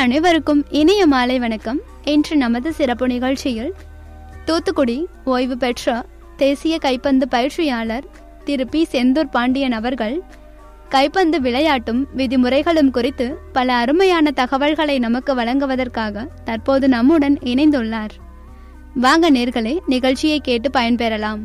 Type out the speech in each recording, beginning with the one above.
அனைவருக்கும் இனிய மாலை வணக்கம் இன்று நமது சிறப்பு நிகழ்ச்சியில் தூத்துக்குடி ஓய்வு பெற்ற தேசிய கைப்பந்து பயிற்சியாளர் திரு பி செந்தூர் பாண்டியன் அவர்கள் கைப்பந்து விளையாட்டும் விதிமுறைகளும் குறித்து பல அருமையான தகவல்களை நமக்கு வழங்குவதற்காக தற்போது நம்முடன் இணைந்துள்ளார் வாங்க நேர்களே நிகழ்ச்சியை கேட்டு பயன்பெறலாம்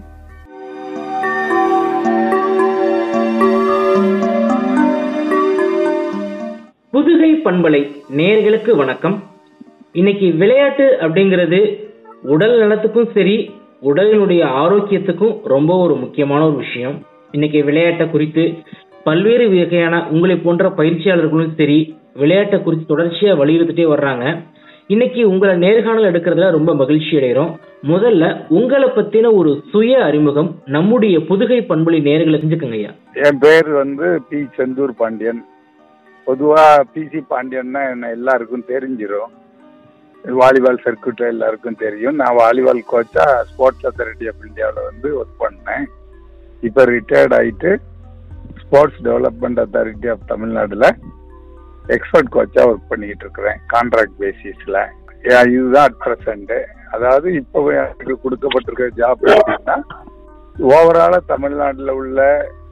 புதுகை பண்பலை நேர்களுக்கு வணக்கம் இன்னைக்கு விளையாட்டு அப்படிங்கிறது உடல் நலத்துக்கும் சரி உடலினுடைய ஆரோக்கியத்துக்கும் ரொம்ப ஒரு முக்கியமான ஒரு விஷயம் இன்னைக்கு விளையாட்டை குறித்து பல்வேறு வகையான உங்களை போன்ற பயிற்சியாளர்களும் சரி விளையாட்டை குறித்து தொடர்ச்சியா வலியுறுத்திட்டே வர்றாங்க இன்னைக்கு உங்களை நேர்காணல் எடுக்கிறதுல ரொம்ப மகிழ்ச்சி அடைகிறோம் முதல்ல உங்களை பத்தின ஒரு சுய அறிமுகம் நம்முடைய புதுகை பண்பொழி நேர்களை செஞ்சுக்கங்க ஐயா என் பேர் வந்து பி செந்தூர் பாண்டியன் பொதுவா பிசி பாண்டியன்னா என்ன எல்லாருக்கும் தெரிஞ்சிரும் வாலிபால் சர்க்கியூட்ல எல்லாருக்கும் தெரியும் நான் வாலிபால் கோச்சா ஸ்போர்ட்ஸ் அத்தாரிட்டி ஆஃப் இந்தியாவில் வந்து ஒர்க் பண்ணேன் இப்போ ரிட்டையர்ட் ஆயிட்டு ஸ்போர்ட்ஸ் டெவலப்மெண்ட் அத்தாரிட்டி ஆஃப் தமிழ்நாடுல எக்ஸ்பர்ட் கோச்சா ஒர்க் பண்ணிக்கிட்டு இருக்கிறேன் கான்ட்ராக்ட் பேசிஸ்ல இதுதான் அட் ப்ரெசண்ட் அதாவது இப்போ எனக்கு கொடுக்கப்பட்டிருக்கிற ஜாப் எப்படின்னா ஓவராலா தமிழ்நாட்டில் உள்ள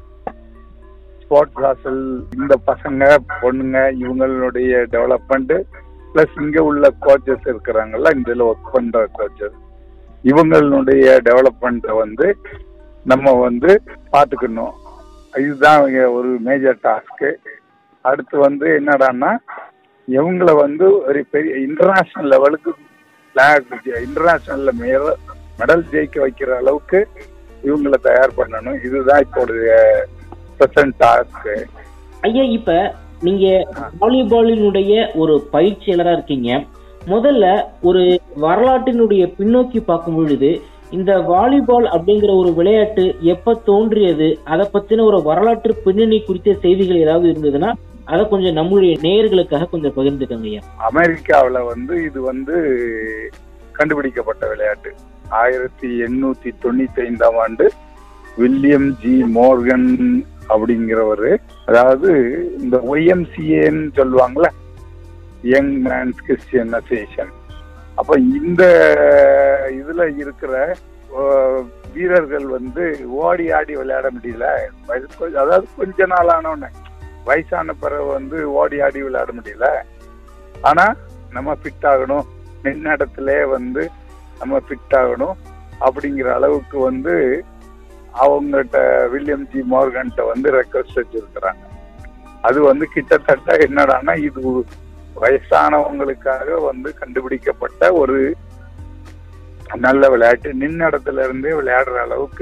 ஸ்போர்ட்ஸ் ஹாஸ்டல் இந்த பசங்க பொண்ணுங்க இவங்களுடைய டெவலப்மெண்ட் ப்ளஸ் இங்க உள்ள கோச்சஸ் இருக்கிறாங்கல்ல இதுல ஒர்க் பண்ற கோச்சஸ் இவங்களுடைய டெவலப்மெண்ட்டை வந்து நம்ம வந்து பார்த்துக்கணும் இதுதான் இங்க ஒரு மேஜர் டாஸ்க்கு அடுத்து வந்து என்னடான்னா இவங்கள வந்து ஒரு பெரிய இன்டர்நேஷனல் லெவலுக்கு இன்டர்நேஷனல்ல மெடல் ஜெயிக்க வைக்கிற அளவுக்கு இவங்களை தயார் பண்ணணும் இதுதான் இப்போடைய ப்ரெசன்ட் டாஸ்க்கு ஐயா இப்ப நீங்க வாலிபாலினுடைய ஒரு பயிற்சியாளரா இருக்கீங்க முதல்ல ஒரு வரலாற்றினுடைய பின்னோக்கி பார்க்கும் பொழுது இந்த வாலிபால் அப்படிங்கிற ஒரு விளையாட்டு எப்ப தோன்றியது அதை பத்தின ஒரு வரலாற்று பின்னணி குறித்த செய்திகள் ஏதாவது இருந்ததுன்னா அதை கொஞ்சம் நம்மளுடைய நேயர்களுக்காக கொஞ்சம் பகிர்ந்துக்கங்க ஐயா அமெரிக்காவில் வந்து இது வந்து கண்டுபிடிக்கப்பட்ட விளையாட்டு ஆயிரத்தி எண்ணூத்தி தொண்ணூத்தி ஐந்தாம் ஆண்டு வில்லியம் ஜி மோர்கன் அப்படிங்கிறவரு அதாவது இந்த ஒய்எம்சிஏன்னு சொல்லுவாங்கல்ல யங் மேன்ஸ் கிறிஸ்டியன் அசோசியேஷன் அப்ப இந்த இதுல இருக்கிற அஹ், வீரர்கள் வந்து ஓடி ஆடி விளையாட முடியல வயசு கொஞ்ச- அதாவது கொஞ்ச நாள் ஆனோடனே வயசான பிறகு வந்து ஓடி ஆடி விளையாட முடியல ஆனா நம்ம ஃபிட் ஆகணும் நின்ன இடத்துல வந்து நம்ம ஃபிட் ஆகணும் அப்படிங்கிற அளவுக்கு வந்து அவங்ககிட்ட வில்லியம் ஜி மார்கன்ட்ட வந்து ரெக்வஸ்ட் வச்சிருக்கிறாங்க அது வந்து கிட்டத்தட்ட என்னடான்னா இது வயசானவங்களுக்காக வந்து கண்டுபிடிக்கப்பட்ட ஒரு நல்ல விளையாட்டு நின்ன இடத்துல இருந்தே விளையாடுற அளவுக்கு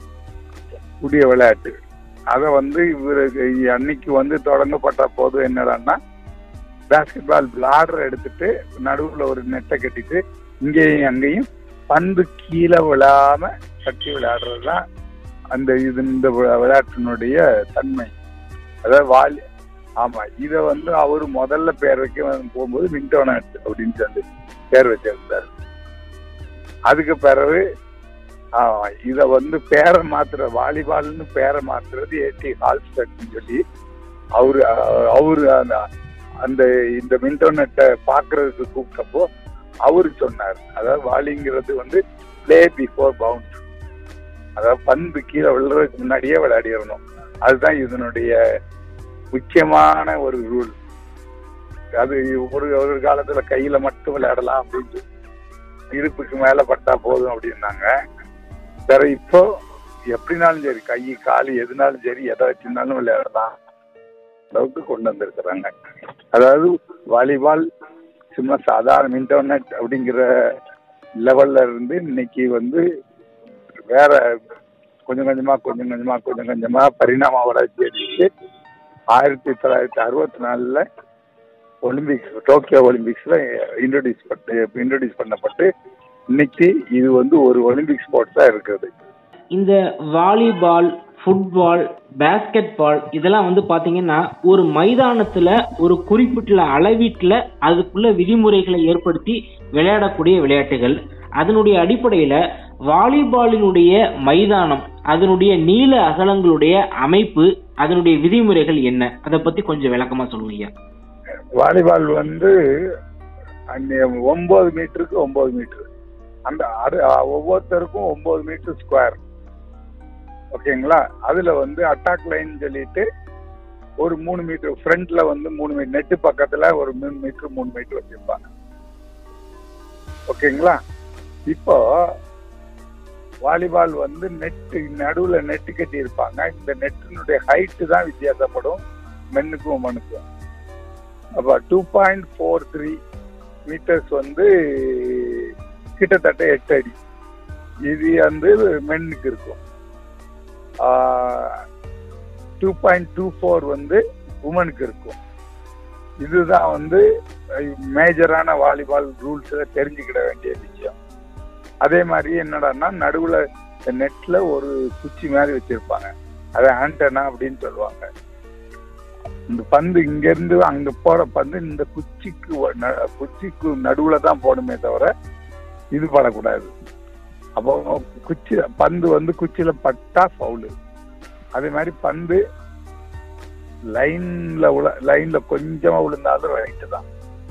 கூடிய விளையாட்டு அதை வந்து இவருக்கு அன்னைக்கு வந்து தொடங்கப்பட்ட போது என்னடான்னா பாஸ்கெட் பால் பிளாடர் எடுத்துட்டு நடுவுல ஒரு நெட்டை கட்டிட்டு இங்கேயும் அங்கேயும் பந்து கீழே விழாம கட்டி விளையாடுறது தான் அந்த இது இந்த வி- விளையாட்டினுடைய தன்மை அதாவது வாலி ஆமா இத வந்து அவரு முதல்ல பேர் வைக்க போகும்போது மின்டோனட் அப்படின்னு சொல்லி பேர் வச்சிருந்தாரு அதுக்கு பிறகு ஆமா இத வந்து பேரை மாத்துற வாலிபால்னு பேரை மாத்துறது ஏடி ஹால்ஸ்டட்னு சொல்லி அவரு அஹ், அவரு அந்த அந்த இந்த மின்டோனட்டை பாக்குறதுக்கு கூப்பிட்டப்போ அவரு சொன்னார் அதாவது வாலிங்கிறது வந்து பிளே பிஃபோர் பவுன்ஸ் அதாவது பந்து கீழே விழுறதுக்கு முன்னாடியே விளையாடிடணும் அதுதான் இதனுடைய முக்கியமான ஒரு ரூல் அது ஒரு ஒரு காலத்துல கையில மட்டும் விளையாடலாம் அப்படின்னு இடுப்புக்கு மேல பட்டா போதும் அப்படின்னாங்க வேற இப்போ எப்படினாலும் சரி கை கால் எதுனாலும் சரி எதை வச்சிருந்தாலும் விளையாடலாம் அளவுக்கு கொண்டு வந்திருக்கிறாங்க அதாவது வாலிபால் சும்மா சாதாரண இன்டர்நெட் அப்படிங்கிற லெவல்ல இருந்து இன்னைக்கு வந்து வேற கொஞ்சம் கொஞ்சமா கொஞ்சம் கொஞ்சமா கொஞ்சம் கொஞ்சமா பரிணாம வளர்ச்சி அடைஞ்சு ஆயிரத்தி தொள்ளாயிரத்தி அறுபத்தி நாலுல ஒலிம்பிக்ஸ் டோக்கியோ ஒலிம்பிக்ஸ்ல இன்ட்ரோடியூஸ் பண்ணி இன்ட்ரோடியூஸ் பண்ணப்பட்டு இன்னைக்கு இது வந்து ஒரு ஒலிம்பிக் ஸ்போர்ட்ஸா இருக்குது இந்த வாலிபால் ஃபுட்பால் பேஸ்கெட் பால் இதெல்லாம் வந்து பாத்தீங்கன்னா ஒரு மைதானத்துல ஒரு குறிப்பிட்ட அளவீட்டுல அதுக்குள்ள விதிமுறைகளை ஏற்படுத்தி விளையாடக்கூடிய விளையாட்டுகள் அதனுடைய அடிப்படையில வாலிபாலினுடைய மைதானம் அதனுடைய நீள அகலங்களுடைய அமைப்பு அதனுடைய விதிமுறைகள் என்ன அதை பத்தி கொஞ்சம் விளக்கமா சொல்லுங்க ஐயா வாலிபால் வந்து அந்த ஒன்பது மீட்டருக்கு ஒன்பது மீட்டர் அந்த அது ஒவ்வொருத்தருக்கும் ஒன்பது மீட்டர் ஸ்கொயர் ஓகேங்களா அதுல வந்து அட்டாக் லைன் சொல்லிட்டு ஒரு மூணு மீட்டர் ஃப்ரண்ட்ல வந்து மூணு மீட்டர் நெட்டு பக்கத்துல ஒரு மூணு மீட்டர் மூணு மீட்டர் வச்சிருப்பாங்க ஓகேங்களா இப்போ வாலிபால் வந்து நெட்டு நடுவுல நெட்டு கட்டி இருப்பாங்க இந்த நெட்டினுடைய ஹைட்டு தான் வித்தியாசப்படும் மென்னுக்கும் உமனுக்கும் அப்ப two point four three metres வந்து கிட்டத்தட்ட எட்டு அடி இது வந்து மென்னுக்கு இருக்கும் டூ பாயிண்ட் டூ ஃபோர் வந்து உமனுக்கு இருக்கும் இதுதான் வந்து மேஜரான வாலிபால் ரூல்ஸ்ல தெரிஞ்சுக்கிட வேண்டிய விஷயம் அதே மாதிரி என்னடான்னா நடுவுல நெட்ல ஒரு குச்சி மாதிரி வச்சிருப்பாங்க அதை ஆண்டனா அப்படின்னு சொல்லுவாங்க இந்த பந்து இங்க இருந்து அங்க போற பந்து இந்த குச்சிக்கு வ- ந- குச்சிக்கு நடுவுல தான் போகணுமே தவிர இது படக்கூடாது அப்போ குச்சி பந்து வந்து குச்சியில பட்டா ஃபவுலு அதே மாதிரி பந்து லைன்ல உள்ள லைன்ல கொஞ்சமா விழுந்தாலும் ரைட்டு தான்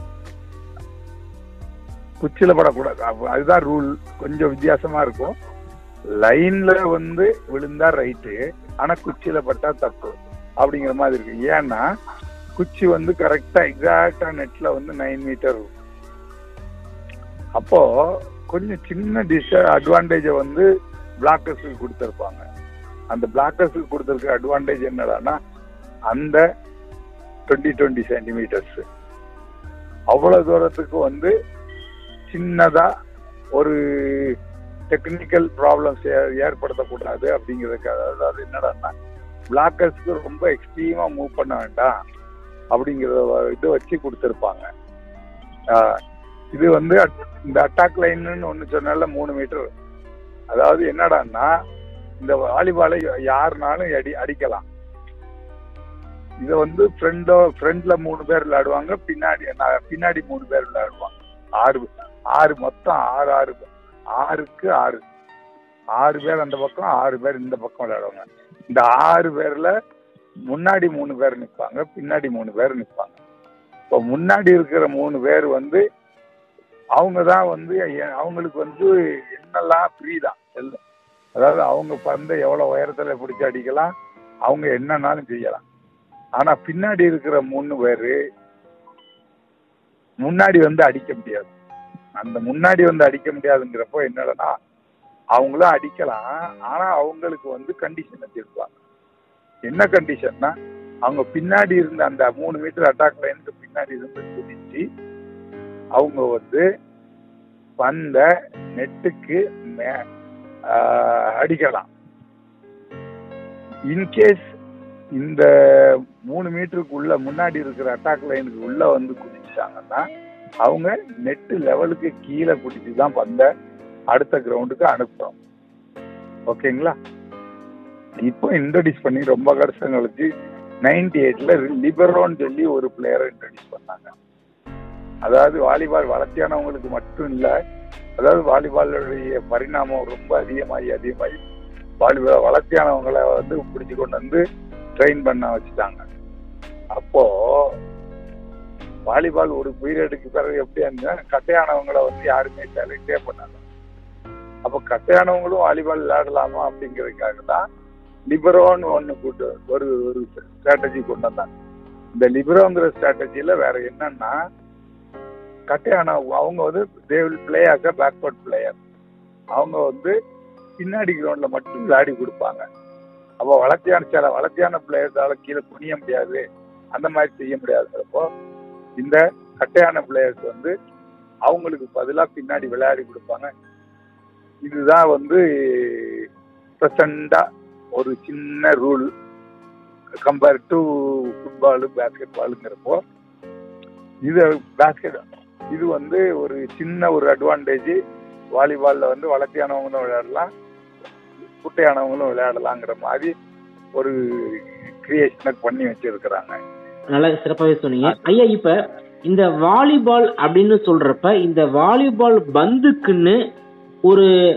குச்சியில படக்கூடாது அப்ப அதுதான் ரூல் கொஞ்சம் வித்தியாசமா இருக்கும் லைன்ல வந்து விழுந்தா ரைட்டு ஆனா குச்சியில பட்டா தப்பு அப்படிங்கிற மாதிரி இருக்கு ஏன்னா குச்சி வந்து கரெக்டா எக்ஸாக்டா நெட்ல வந்து நைன் மீட்டர் இருக்கும் அப்போ கொஞ்சம் சின்ன டிஸ் அட்வான்டேஜ வந்து பிளாக்கர்ஸுக்கு கொடுத்துருப்பாங்க அந்த பிளாக்கர்ஸுக்கு கொடுத்துருக்க அட்வான்டேஜ் என்னடான்னா அந்த டுவெண்ட்டி டுவெண்ட்டி சென்டிமீட்டர்ஸ் அவ்வளவு தூரத்துக்கு வந்து சின்னதா ஒரு டெக்னிக்கல் ப்ராப்ளம்ஸ் ஏற்படுத்தக்கூடாது அப்படிங்கிறதுக்காக அதாவது என்னடான்னா பிளாக்கர்ஸ்க்கு ரொம்ப எக்ஸ்ட்ரீமா மூவ் பண்ண வேண்டாம் அப்படிங்கிறத வ- இது வச்சு கொடுத்துருப்பாங்க இது வந்து at- இந்த அட்டாக் லைன்னு ஒன்று சொன்னால மூணு மீட்டர் அதாவது என்னடான்னா இந்த வாலிபாலை யாருனாலும் அடி அடிக்கலாம் இதை வந்து ஃப்ரெண்டோ ஃப்ரண்ட்ல மூணு பேர் விளையாடுவாங்க பின்னாடி நான் பின்னாடி மூணு பேர் விளையாடுவாங்க ஆறு ஆறு மொத்தம் ஆறு ஆறு ஆறுக்கு ஆறு ஆறு பேர் அந்த பக்கம் ஆறு பேர் இந்த பக்கம் விளையாடுவாங்க இந்த ஆறு பேர்ல முன்னாடி மூணு பேர் நிற்பாங்க பின்னாடி மூணு பேர் நிற்பாங்க இப்போ முன்னாடி இருக்கிற மூணு பேர் வந்து அவங்க தான் வந்து எ- அவங்களுக்கு வந்து என்னெல்லாம் ஃப்ரீ தான் எல்லாம் அதாவது அவங்க பந்தை எவ்வளவு உயரத்துல பிடிச்சி அடிக்கலாம் அவங்க என்னன்னாலும் செய்யலாம் ஆனா பின்னாடி இருக்கிற மூணு பேரு முன்னாடி வந்து அடிக்க முடியாது அந்த முன்னாடி வந்து அடிக்க முடியாதுங்கிறப்போ என்னடனா அவங்களும் அடிக்கலாம் ஆனா அவங்களுக்கு வந்து கண்டிஷன் வச்சிருப்பாங்க என்ன கண்டிஷன்னா அவங்க பின்னாடி இருந்த அந்த மூணு மீட்டர் அட்டாக் லைனுக்கு பின்னாடி இருந்து குதிச்சு அவங்க வந்து பந்த நெட்டுக்கு மே- ஆஹ் அடிக்கலாம் இன்கேஸ் இந்த மூணு மீட்டருக்கு உள்ள முன்னாடி இருக்கிற அட்டாக் லைனுக்கு உள்ள வந்து குதிச்சிட்டாங்கன்னா அவங்க நெட்டு லெவலுக்கு கீழே குடிச்சு தான் பந்த அடுத்த கிரவுண்டுக்கு அனுப்புறோம் ஓகேங்களா இப்போ இன்ட்ரடியூஸ் பண்ணி ரொம்ப வருஷம் கழிச்சு நைன்டி எயிட்ல லிபரோன்னு சொல்லி ஒரு பிளேயரை இன்ட்ரடியூஸ் பண்ணாங்க அதாவது வாலிபால் வளர்ச்சியானவங்களுக்கு மட்டும் இல்ல அதாவது வாலிபாலுடைய பரிணாமம் ரொம்ப அதிகமாகி அதிகமாகி வாலிபால் வளர்ச்சியானவங்களை வந்து பிடிச்சு கொண்டு வந்து ட்ரெயின் பண்ண வச்சுட்டாங்க அப்போ வாலிபால் ஒரு பீரியடுக்கு பிறகு எப்படி இருந்தா கட்டையானவங்களை வந்து யாருமே செலக்டே பண்ணாங்க அப்போ கட்டையானவங்களும் வாலிபால் விளையாடலாமா அப்படிங்கிறதுக்காக தான் லிபரோன்னு ஒன்று கூட்டு ஒரு ஒரு ஸ்ட்ராட்டஜி கொண்டு வந்தாங்க இந்த லிபரோங்கிற ஸ்ட்ராட்டஜியில வேற என்னன்னா கட்டையான அவங்க வந்து they will play as a backward player அவங்க வந்து பின்னாடி கிரவுண்ட்ல மட்டும் விளையாடி கொடுப்பாங்க அப்போ வளர்ச்சியான சில வளர்ச்சியான பிளேயர்ஸால கீழே குனிய முடியாது அந்த மாதிரி செய்ய முடியாதுங்கிறப்போ இந்த கட்டையான பிளேயர்ஸ் வந்து அவங்களுக்கு பதிலா பின்னாடி விளையாடி கொடுப்பாங்க இதுதான் வந்து ப்ரெசண்டா ஒரு சின்ன rule compare to football basket பாலுங்கிறப்போ இது பேஸ்கெட் இது வந்து ஒரு சின்ன ஒரு அட்வான்டேஜ் வாலிபால்ல வந்து வளர்ச்சியானவங்களும் விளையாடலாம் குட்டையானவங்களும் விளையாடலாங்கிற மாதிரி ஒரு கிரியேஷனை பண்ணி வச்சிருக்கிறாங்க நல்லா சிறப்பாகவே சொன்னீங்க ஐயா இப்ப இந்த வாலிபால் அப்படின்னு சொல்றப்ப இந்த வாலிபால் பந்துக்குன்னு ஒரு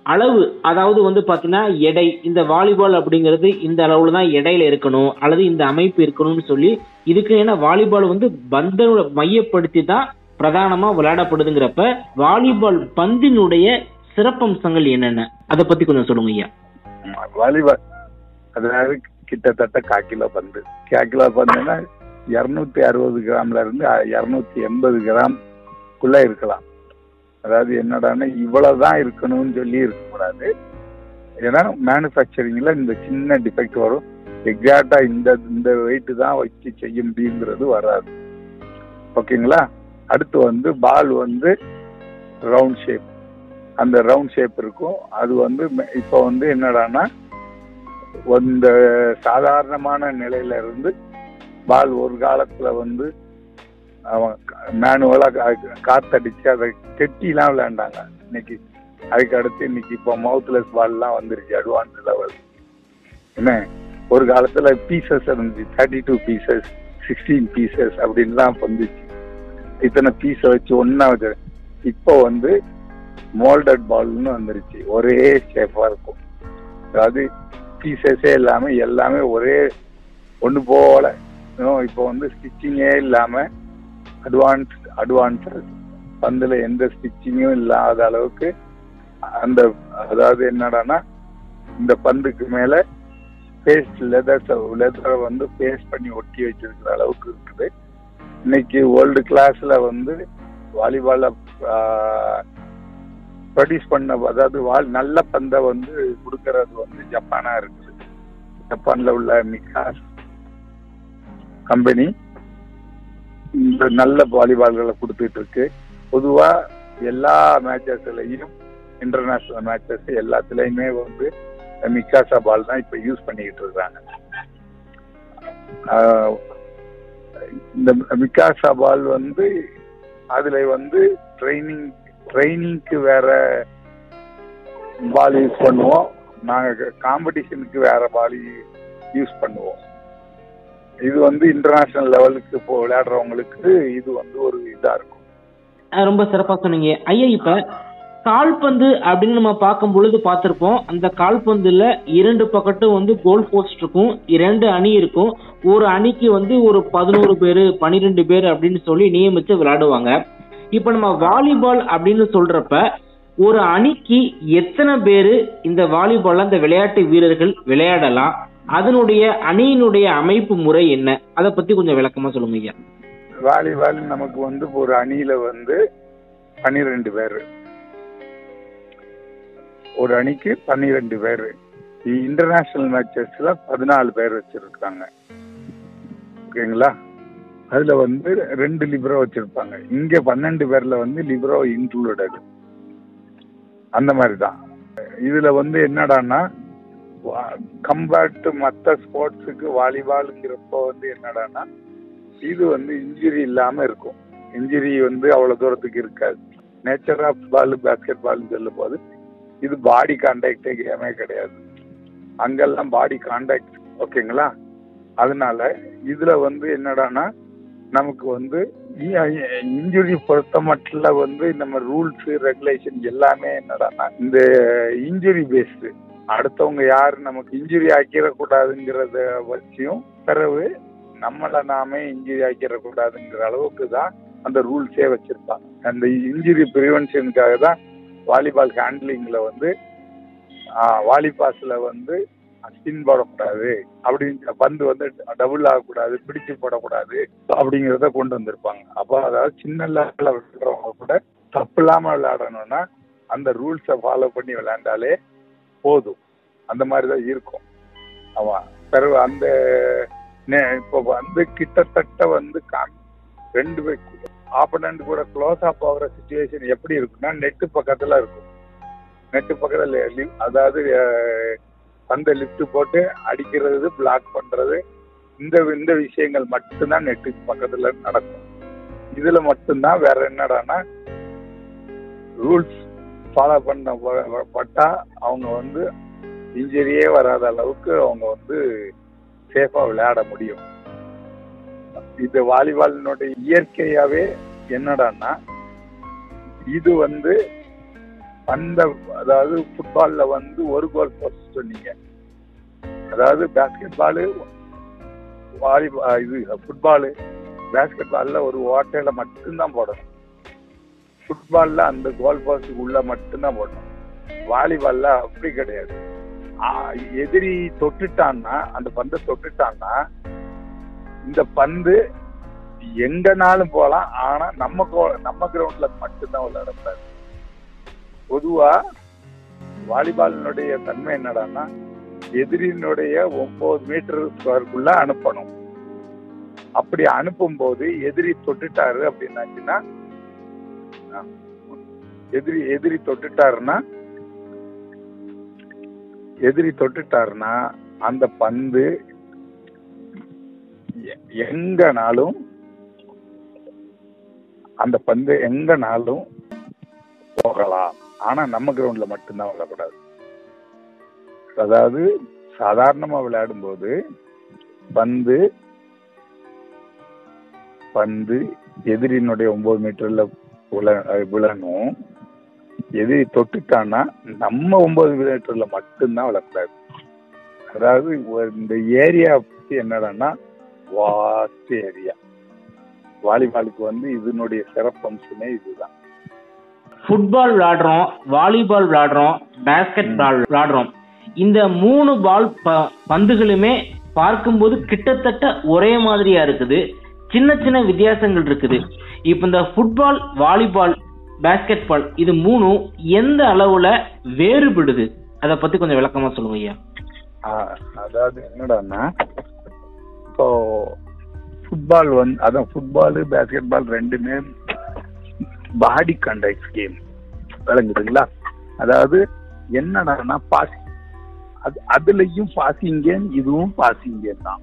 அளவு அதாவது வந்து பாத்தீங்கன்னா எடை இந்த வாலிபால் அப்படிங்கிறது இந்த அளவுல தான் எடையில இருக்கணும் அல்லது இந்த அமைப்பு இருக்கணும்னு சொல்லி இதுக்கு ஏன்னா வாலிபால் வந்து பந்த மையப்படுத்தி தான் பிரதானமா விளையாடப்படுதுங்கிறப்ப வாலிபால் பந்தினுடைய சிறப்பம்சங்கள் என்னென்ன அதை பத்தி கொஞ்சம் சொல்லுங்க ஐயா வாலிபால் அதாவது கிட்டத்தட்ட கால் கிலோ பந்து கால் கிலோ பந்துன்னா இருநூத்தி அறுபது கிராம்ல இருந்து இருநூத்தி எண்பது கிராம்குள்ள இருக்கலாம் அதாவது என்னடான்னா இவ்வளவுதான் இருக்கணும்னு சொல்லி இருக்கக்கூடாது ஏன்னா மேனுஃபேக்சரிங்ல இந்த சின்ன டிஃபெக்ட் வரும் எக்ஸாக்டா இந்த இந்த வெயிட் தான் வச்சு செய்ய முடியுங்கிறது வராது ஓகேங்களா அடுத்து வந்து பால் வந்து ரவுண்ட் ஷேப் அந்த ரவுண்ட் ஷேப் இருக்கும் அது வந்து ம- இப்போ வந்து என்னடான்னா இந்த சாதாரணமான நிலையில இருந்து பால் ஒரு காலத்துல வந்து அவன் மேனுவலா காத்தடிச்சு அதை கெட்டிலாம் விளையாண்டாங்க இன்னைக்கு அதுக்கு அடுத்து இன்னைக்கு இப்போ மவுத்லெஸ் பால்லாம் வந்துருச்சு அட்வான்ஸ் லெவல் என்ன ஒரு காலத்துல பீசஸ் இருந்துச்சு thirty two pieces sixteen pieces அப்படின்லாம் வந்துச்சு இத்தனை பீஸை வச்சு ஒன்னா வச்சு இப்போ வந்து மோல்டட் பால்னு வந்துருச்சு ஒரே ஷேப்பா இருக்கும் அதாவது பீசஸே இல்லாம எல்லாமே ஒரே ஒண்ணு போல இன்னும் இப்போ வந்து ஸ்டிச்சிங்கே இல்லாம அட்வான்ஸ் அட்வான்ஸ் பந்துல எந்த ஸ்டிச்சிங்கும் இல்லாத அளவுக்கு அந்த அதாவது என்னடான்னா இந்த பந்துக்கு மேல பேஸ்ட் லெதர் லெதரை வந்து பேஸ்ட் பண்ணி ஒட்டி வச்சிருக்கிற அளவுக்கு இருக்குது இன்னைக்கு வேர்ல்டு கிளாஸ்ல வந்து வாலிபால ப்ரொடியூஸ் பண்ண அதாவது வால் நல்ல பந்தை வந்து கொடுக்கறது வந்து ஜப்பானா இருக்குது ஜப்பான்ல உள்ள மிகாஸ் கம்பெனி இந்த நல்ல வாலிபால்களை கொடுத்துட்டு இருக்கு பொதுவா எல்லா மேட்சஸ்லயும் இன்டர்நேஷனல் மேட்சஸ் எல்லாத்துலயுமே வந்து மிக்காசா பால் தான் இப்ப யூஸ் பண்ணிக்கிட்டு இருக்காங்க ஆஹ் இந்த மிக்காசா பால் வந்து அதுல வந்து ட்ரைனிங் ட்ரைனிங்க்கு வேற பால் யூஸ் பண்ணுவோம் நாங்க காம்படிஷனுக்கு வேற பால் யூஸ் பண்ணுவோம் இது வந்து இன்டர்நேஷனல் லெவலுக்கு இப்போ விளையாடுறவங்களுக்கு இது வந்து ஒரு இதா இருக்கும் அஹ் ரொம்ப சிறப்பா சொன்னீங்க ஐயா இப்ப கால்பந்து அப்படின்னு நம்ம பார்க்கும் பொழுது பார்த்திருப்போம் அந்த கால்பந்துல இரண்டு பக்கட்டும் வந்து கோல் போஸ்ட் இருக்கும் இரண்டு அணி இருக்கும் ஒரு அணிக்கு வந்து ஒரு பதினோரு பேரு பனிரெண்டு பேர் அப்படின்னு சொல்லி நியமிச்சு விளையாடுவாங்க இப்ப நம்ம வாலிபால் அப்படின்னு சொல்றப்ப ஒரு அணிக்கு எத்தனை பேரு இந்த வாலிபால் அந்த விளையாட்டு வீரர்கள் விளையாடலாம் அதனுடைய அணியினுடைய அமைப்பு முறை என்ன அதை பத்தி கொஞ்சம் விளக்கமா சொல்லுங்க ஐயா வாலிபால் நமக்கு வந்து ஒரு அணியில வந்து பன்னிரெண்டு பேர் ஒரு அணிக்கு பன்னிரெண்டு பேர் இன்டர்நேஷனல் மேட்சஸ்ல பதினாலு பேர் வச்சிருக்காங்க ஓகேங்களா அதுல வந்து ரெண்டு லிப்ரோ வச்சிருப்பாங்க இங்க பன்னெண்டு பேர்ல வந்து லிப்ரோ இன்க்ளூடட் அந்த மாதிரி தான் இதுல வந்து என்னடான்னா கம்பேர்ட் டு மற்ற ஸ்போர்ட்ஸுக்கு வாலிபாலுங்கிறப்போ வந்து என்னடான்னா இது வந்து இன்ஜுரி இல்லாம இருக்கும் இன்ஜுரி வந்து அவ்வளவு தூரத்துக்கு இருக்காது nature of ball basketball சொல்லும் போது இது பாடி கான்டாக்டே கேமே கிடையாது அங்கெல்லாம் பாடி கான்டாக்ட் ஓகேங்களா அதனால இதுல வந்து என்னடான்னா நமக்கு வந்து இன்ஜுரி பொறுத்த மட்டும் வந்து நம்ம ரூல்ஸ் ரெகுலேஷன் எல்லாமே என்னடான்னா இந்த இன்ஜுரி பேஸ்டு அடுத்தவங்க யாரு நமக்கு இன்ஜுரி ஆக்கிடக்கூடாதுங்கிறத வச்சியும் பிறகு நம்மள நாமே இன்ஜுரி ஆக்கிடக்கூடாதுங்கிற அளவுக்கு தான் அந்த ரூல்ஸே வச்சிருப்பாங்க அந்த இன்ஜுரி ப்ரிவென்ஷனுக்காக தான் வாலிபால் ஹேண்ட்லிங்ல வந்து வாலிபாஸ்ல வந்து ஸ்பின் போடக்கூடாது அப்படின்னு பந்து வந்து டபுள் ஆகக்கூடாது பிடிச்சு போடக்கூடாது அப்படிங்கிறத கொண்டு வந்திருப்பாங்க அப்போ அதாவது சின்ன லெவலில் விளையாடுறவங்க கூட தப்பு இல்லாம விளையாடணும்னா அந்த ரூல்ஸை ஃபாலோ பண்ணி விளையாண்டாலே போதும் அந்த மாதிரி தான் இருக்கும் ஆமா பிறகு அந்த இப்போ வந்து கிட்டத்தட்ட வந்து ரெண்டு ஆப்பனண்ட் கூட க்ளோஸ் அப் ஆகிற சுச்சுவேஷன் எப்படி இருக்குன்னா நெட்டு பக்கத்துல இருக்கும் நெட்டு பக்கத்துல அதாவது அந்த லிஃப்ட் போட்டு அடிக்கிறது பிளாக் பண்றது இந்த இந்த விஷயங்கள் மட்டும்தான் நெட்டுக்கு பக்கத்துல நடக்கும் இதுல மட்டும்தான் வேற என்னடான்னா ரூல்ஸ் ஃபாலோ பண்ண பட்டா அவங்க வந்து இன்ஜுரியே வராத அளவுக்கு அவங்க வந்து சேஃபா விளையாட முடியும் இது வாலிபாலினுடைய இயற்கையாவே என்னடான்னா இது வந்து பந்த அதாவது ஃபுட்பால்ல வந்து ஒரு கோல் போஸ்ட் சொன்னீங்க அதாவது பேஸ்கெட் பாலு வாலி இது ஃபுட்பாலு பேஸ்கெட் பால்ல ஒரு ஓட்டையில மட்டும்தான் போடணும் ஃபுட்பால்ல அந்த கோல் போஸ்டுக்கு உள்ள மட்டும்தான் போடணும் வாலிபால்ல அப்படி கிடையாது ஆ, எதிரி தொட்டுட்டான்னா அந்த பந்தை தொட்டுட்டான்னா இந்த பந்து எங்கனாலும் போகலாம் ஆனா நம்ம கோ- நம்ம கிரவுண்ட்ல மட்டும்தான் விளையாடக்கூடாது பொதுவா வாலிபாலினுடைய தன்மை என்னடான்னா எதிரியினுடைய ஒன்பது மீட்டர் ஸ்கொயருக்குள்ள அனுப்பணும் அப்படி அனுப்பும் போது எதிரி தொட்டுட்டாரு அப்படின்னாச்சுன்னா ஆ, எதிரி எதிரி தொட்டுட்டாருன்னா எதிரி தொட்டுட்டாருன்னா அந்த பந்து எ- எங்கனாலும் அந்த பந்து எங்கனாலும் போகலாம் ஆனா நம்ம கிரவுண்ட்ல மட்டும்தான் விளையாடக்கூடாது அதாவது சாதாரணமா விளையாடும் போது பந்து பந்து எதிரினுடைய ஒன்பது மீட்டர்ல விழ- அஹ் விழணும் எதிரி தொட்டுட்டான்னா நம்ம ஒன்பது மீட்டர்ல மட்டும்தான் விளையாடக்கூடாது அதாவது ஒரு- இந்த ஏரியா பத்தி என்னடான்னா வாஸ்ட் ஏரியா வாலிபாலுக்கு வந்து இதனுடைய சிறப்பம்சமே இதுதான் ஃபுட்பால் விளையாடுறோம் வாலிபால் விளையாடுறோம் பேஸ்கெட் பால் விளையாடுறோம் இந்த மூணு பால் ப- பந்துகளுமே பார்க்கும்போது கிட்டத்தட்ட ஒரே மாதிரியா இருக்குது சின்ன சின்ன வித்தியாசங்கள் இருக்குது இப்போ இந்த ஃபுட்பால் வாலிபால் பேஸ்கெட் பால் இது மூணும் எந்த அளவுல வேறுபடுது அதை பத்தி கொஞ்சம் விளக்கமா சொல்லுங்க ஐயா ஆஹ் அதாவது என்னடான்னா இப்போ ஃபுட்பால் வந்து அதான் ஃபுட்பால் பேஸ்கெட் பால் ரெண்டுமே பாடி கண்டக்ட் கேம் விளங்குதுங்களா அதாவது என்னடான்னா பாஸ் அது அதுலயும் பாசிங் கேம் இதுவும் பாசிங் கேம் தான்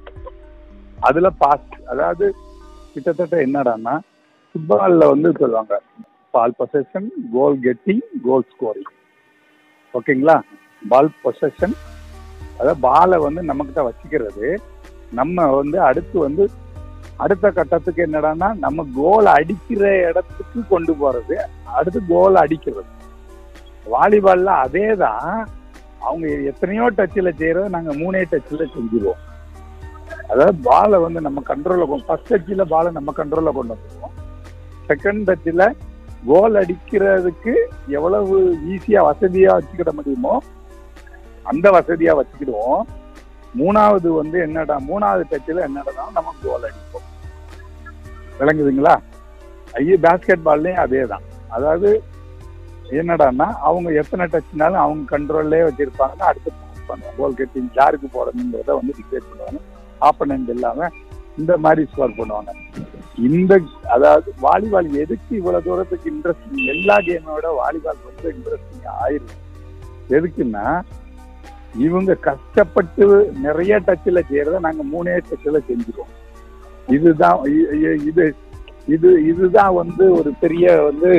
அதுல பாஸ் அதாவது கிட்டத்தட்ட என்னடான்னா ஃபுட்பால்ல வந்து சொல்லுவாங்க ball possession goal getting goal scoring ஓகேங்களா பால் பொசஷன் அதாவது பாலை வந்து நம்மகிட்ட வச்சுக்கிறது நம்ம வந்து அடுத்து வந்து அடுத்த கட்டத்துக்கு என்னடான்னா நம்ம கோல் அடிக்கிற இடத்துக்கு கொண்டு போறது அடுத்து கோல் அடிக்கிறது வாலிபால்ல அதே தான் அவங்க எத்தனையோ டச்சில் செய்யறத நாங்க மூணே டச்சில் செஞ்சிருவோம் அதாவது பாலை வந்து நம்ம கண்ட்ரோலில் ஃபர்ஸ்ட் டச்சில் பாலை நம்ம கண்ட்ரோலில் கொண்டு வந்துருவோம் செகண்ட் டச்சில் கோல் அடிக்கிறதுக்கு எவ்வளவு ஈஸியா வசதியா வச்சுக்கிட முடியுமோ அந்த வசதியா வச்சுக்கிடுவோம் மூணாவது வந்து என்னடா மூணாவது டச்சில் என்னடா நம்ம கோல் அடிப்போம் விளங்குதுங்களா ஐயோ பேஸ்கெட் பால்லையும் அதே தான் அதாவது என்னடான்னா அவங்க எத்தனை டச்னாலும் அவங்க கண்ட்ரோல்லே வச்சிருப்பாங்க அடுத்து பாஸ் பண்ணுவாங்க கோல் கட்டிங் யாருக்கு போடணுங்கிறத வந்து டிக்ளேர் பண்ணுவாங்க ஆப்பனண்ட் இல்லாம இந்த மாதிரி ஸ்கோர் பண்ணுவாங்க இந்த அதாவது வாலிபால் எதுக்கு இவ்வளவு தூரத்துக்கு இன்ட்ரெஸ்டிங் எல்லா கேமோட வாலிபால் ரொம்ப இன்ட்ரெஸ்டிங் ஆயிரும் எதுக்குன்னா இவங்க கஷ்டப்பட்டு நிறைய டச்சில் செய்யறத நாங்க மூணே டச்சில் செஞ்சுருவோம் இதுதான் இ- இ- இது இது இதுதான் வந்து ஒரு பெரிய வந்து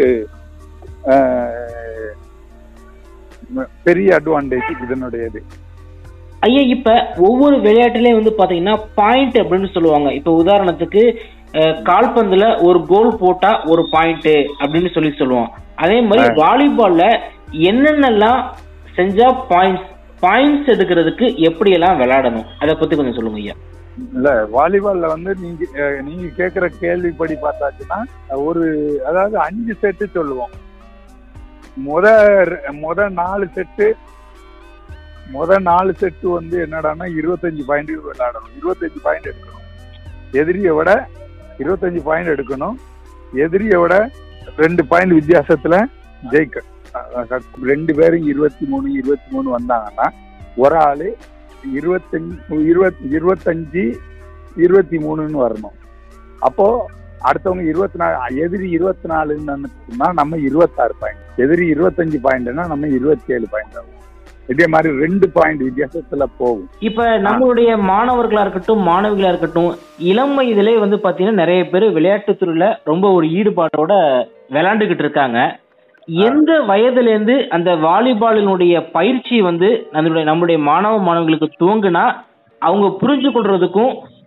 அஹ், பெரிய அட்வான்டேஜ் இதனுடையது ஐயா இப்ப ஒவ்வொரு விளையாட்டுலயும் வந்து பாத்தீங்கன்னா பாயிண்ட் அப்படின்னு சொல்லுவாங்க இப்ப உதாரணத்துக்கு அஹ், கால்பந்துல ஒரு கோல் போட்டா ஒரு பாயிண்ட் அப்படின்னு சொல்லி சொல்லுவோம் அதே மாதிரி வாலிபால்ல என்னென்னலாம் செஞ்சா பாயிண்ட்ஸ் பாயிண்ட்ஸ் எடுக்கிறதுக்கு எப்படி எல்லாம் விளையாடணும் அதை பத்தி கொஞ்சம் சொல்லுங்க ஐயா இல்ல வாலிபால்ல வந்து நீங்க அஹ், நீங்க கேக்குற கேள்விப்படி பார்த்தாச்சுன்னா ஒரு அதாவது அஞ்சு செட்டு சொல்லுவோம் முத ரெ- முத நாலு செட்டு முத நாலு செட்டு வந்து என்னடான்னா இருபத்தஞ்சு பாயிண்ட் விளையாடணும் இருபத்தஞ்சு பாயிண்ட் எடுக்கணும் எதிரியை விட இருபத்தஞ்சு பாயிண்ட் எடுக்கணும் எதிரியை விட ரெண்டு பாயிண்ட் வித்தியாசத்துல ஜெயிக்க அஹ், ரெண்டு பேரும் இருபத்தி மூணு இருபத்தி மூணு வந்தாங்கன்னா ஒரு ஆளு இருபத்தஞ்சு இருபத்தி இருபத்தஞ்சு இருபத்தி மூணுன்னு வரணும் அப்போ அடுத்தவங்க இருபத்தி நாலு எதிரி இருபத்தி நாலுன்னு நம்ம இருபத்தாறு பாயிண்ட் எதிரி இருபத்தஞ்சு பாயிண்ட்னா நம்ம இருபத்தி ஏழு பாயிண்ட் ஆகும் இதே மாதிரி ரெண்டு பாயிண்ட் வித்தியாசத்துல போகும் இப்ப நம்மளுடைய மாணவர்களா இருக்கட்டும் மாணவிகளா இருக்கட்டும் இளம் வயதிலே வந்து பாத்தீங்கன்னா நிறைய பேர் விளையாட்டுத் துறையில ரொம்ப ஒரு ஈடுபாட்டோட விளையாண்டுகிட்டு இருக்காங்க எந்த வயதுல இருந்து அந்த வாலிபாலினுடைய பயிற்சி வந்து நம்மளுடைய நம்மளுடைய மாணவ மாணவர்களுக்கு துவங்குனா அவங்க புரிஞ்சு கொள்றதுக்கும்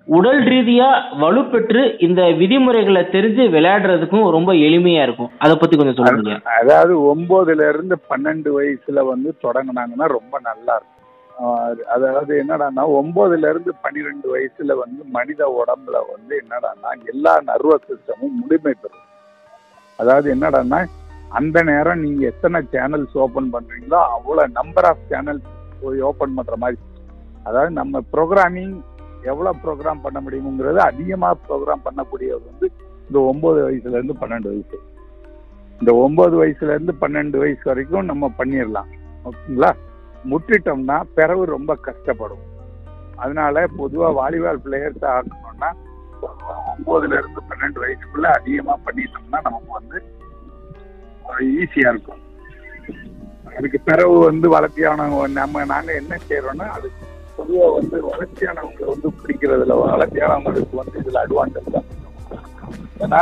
உடல் ரீதியா வலுப்பெற்று இந்த விதிமுறைகளை தெரிஞ்சு விளையாடுறதுக்கும் ரொம்ப எளிமையா இருக்கும் அதை பத்தி கொஞ்சம் சொல்லுங்க அதாவது ஒன்பதுல இருந்து பன்னெண்டு வயசுல வந்து தொடங்குனாங்கன்னா ரொம்ப நல்லா இருக்கும் ஆஹ் அதாவது என்னடான்னா ஒன்பதுல இருந்து பன்னிரெண்டு வயசுல வந்து மனித உடம்புல வந்து என்னடான்னா எல்லா நர்வஸ் சிஸ்டமும் முழுமை பெறும் அதாவது என்னடான்னா அந்த நேரம் நீங்க எத்தனை சேனல்ஸ் ஓபன் பண்றீங்களோ அவ்வளவு நம்பர் ஆஃப் சேனல்ஸ் ஓபன் பண்ற மாதிரி அதாவது நம்ம ப்ரோக்ராமிங் எவ்வளவு ப்ரோக்ராம் பண்ண முடியுங்கிறது அதிகமா ப்ரோக்ராம் பண்ணக்கூடியது வந்து இந்த ஒன்பது வயசுல இருந்து பன்னெண்டு வயசு இந்த ஒன்பது வயசுல இருந்து பன்னெண்டு வயசு வரைக்கும் நம்ம பண்ணிடலாம் ஓகேங்களா முற்றிட்டோம்னா பிறகு ரொம்ப கஷ்டப்படும் அதனால பொதுவா வாலிபால் பிளேயர்ஸ் ஆகணும்னா ஒன்பதுல இருந்து பன்னெண்டு வயசுக்குள்ள அதிகமா பண்ணிட்டோம்னா நமக்கு வந்து ஈஸியா இருக்கும் அதுக்கு பிறகு வந்து வளர்ச்சியானவங்க நம்ம நாங்க என்ன செய்யறோம்னா அது பொதுவா வந்து வளர்ச்சியானவங்களை வந்து பிடிக்கிறதுல வளர்ச்சியானவங்களுக்கு வந்து இதுல அட்வான்டேஜ் தான் ஏன்னா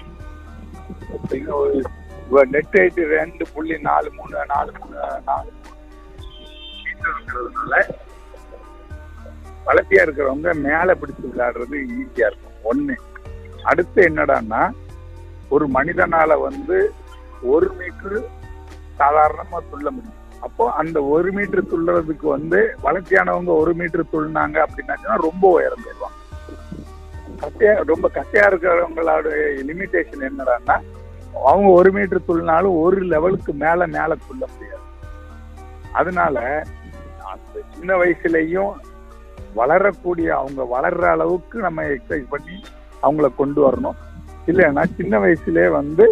நெட் ஹைட் ரெண்டு புள்ளி நாலு மூணு நாலு மூணு நாலு மீட்டர் இருக்கிறதுனால வளர்ச்சியா இருக்கிறவங்க மேல பிடிச்சு விளையாடுறது ஈஸியா இருக்கும் ஒண்ணு அடுத்து என்னடான்னா ஒரு மனிதனால வந்து ஒரு மீட்டர் சாதாரணமா துள்ள முடியும் அப்போ அந்த ஒரு மீட்டர் துள்ளுறதுக்கு வந்து வளர்ச்சியானவங்க ஒரு மீட்டர் துள்ளினாங்க அப்படின்னாச்சுன்னா ரொம்ப உயரம் போயிடுவாங்க கட்டையா ரொம்ப கட்டையா இருக்கிறவங்களோட லிமிடேஷன் என்னடான்னா அவங்க ஒரு மீட்டர் துள்ளினாலும் ஒரு லெவலுக்கு மேல மேல துள்ள முடியாது அதனால அந்த சின்ன வயசுலயும் வளரக்கூடிய அவங்க வளர்ற அளவுக்கு நம்ம எக்ஸசைஸ் பண்ணி அவங்கள கொண்டு வரணும் இல்லைன்னா சின்ன வயசுலயே வந்து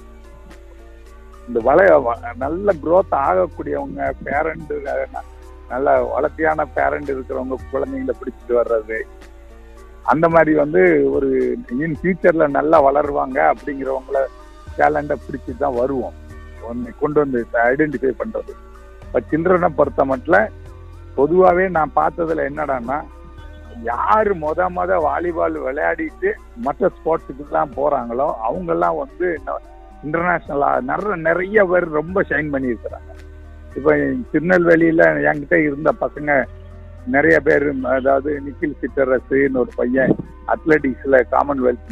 இந்த வள வ- நல்ல growth ஆகக்கூடியவங்க பேரண்ட் நல்ல வளர்ச்சியான பேரண்ட் இருக்கிறவங்க குழந்தைங்களை பிடிச்சிட்டு வர்றது அந்த மாதிரி வந்து ஒரு இன் ஃபியூச்சர்ல நல்லா வளருவாங்க அப்படிங்கிறவங்கள டேலண்ட்டை பிடிச்சி தான் வருவோம் ஒன்று கொண்டு வந்து ஐடென்டிஃபை பண்றது இப்போ சில்ட்ரனை பொறுத்த மட்டும் பொதுவாகவே நான் பார்த்ததுல என்னடான்னா யாரு மொத மொத வாலிபால் விளையாடிட்டு மற்ற ஸ்போர்ட்ஸுக்குலாம் போறாங்களோ அவங்கெல்லாம் வந்து இன்டர்நேஷ்னலா நிறைய நிறைய பேர் ரொம்ப ஷைன் பண்ணியிருக்கிறாங்க இப்போ திருநெல்வேலியில என்கிட்ட இருந்த பசங்க நிறைய பேர் அதாவது நிக்கில் சிட்டரஸ்ன்னு ஒரு பையன் அத்லெட்டிக்ஸ்ல காமன்வெல்த்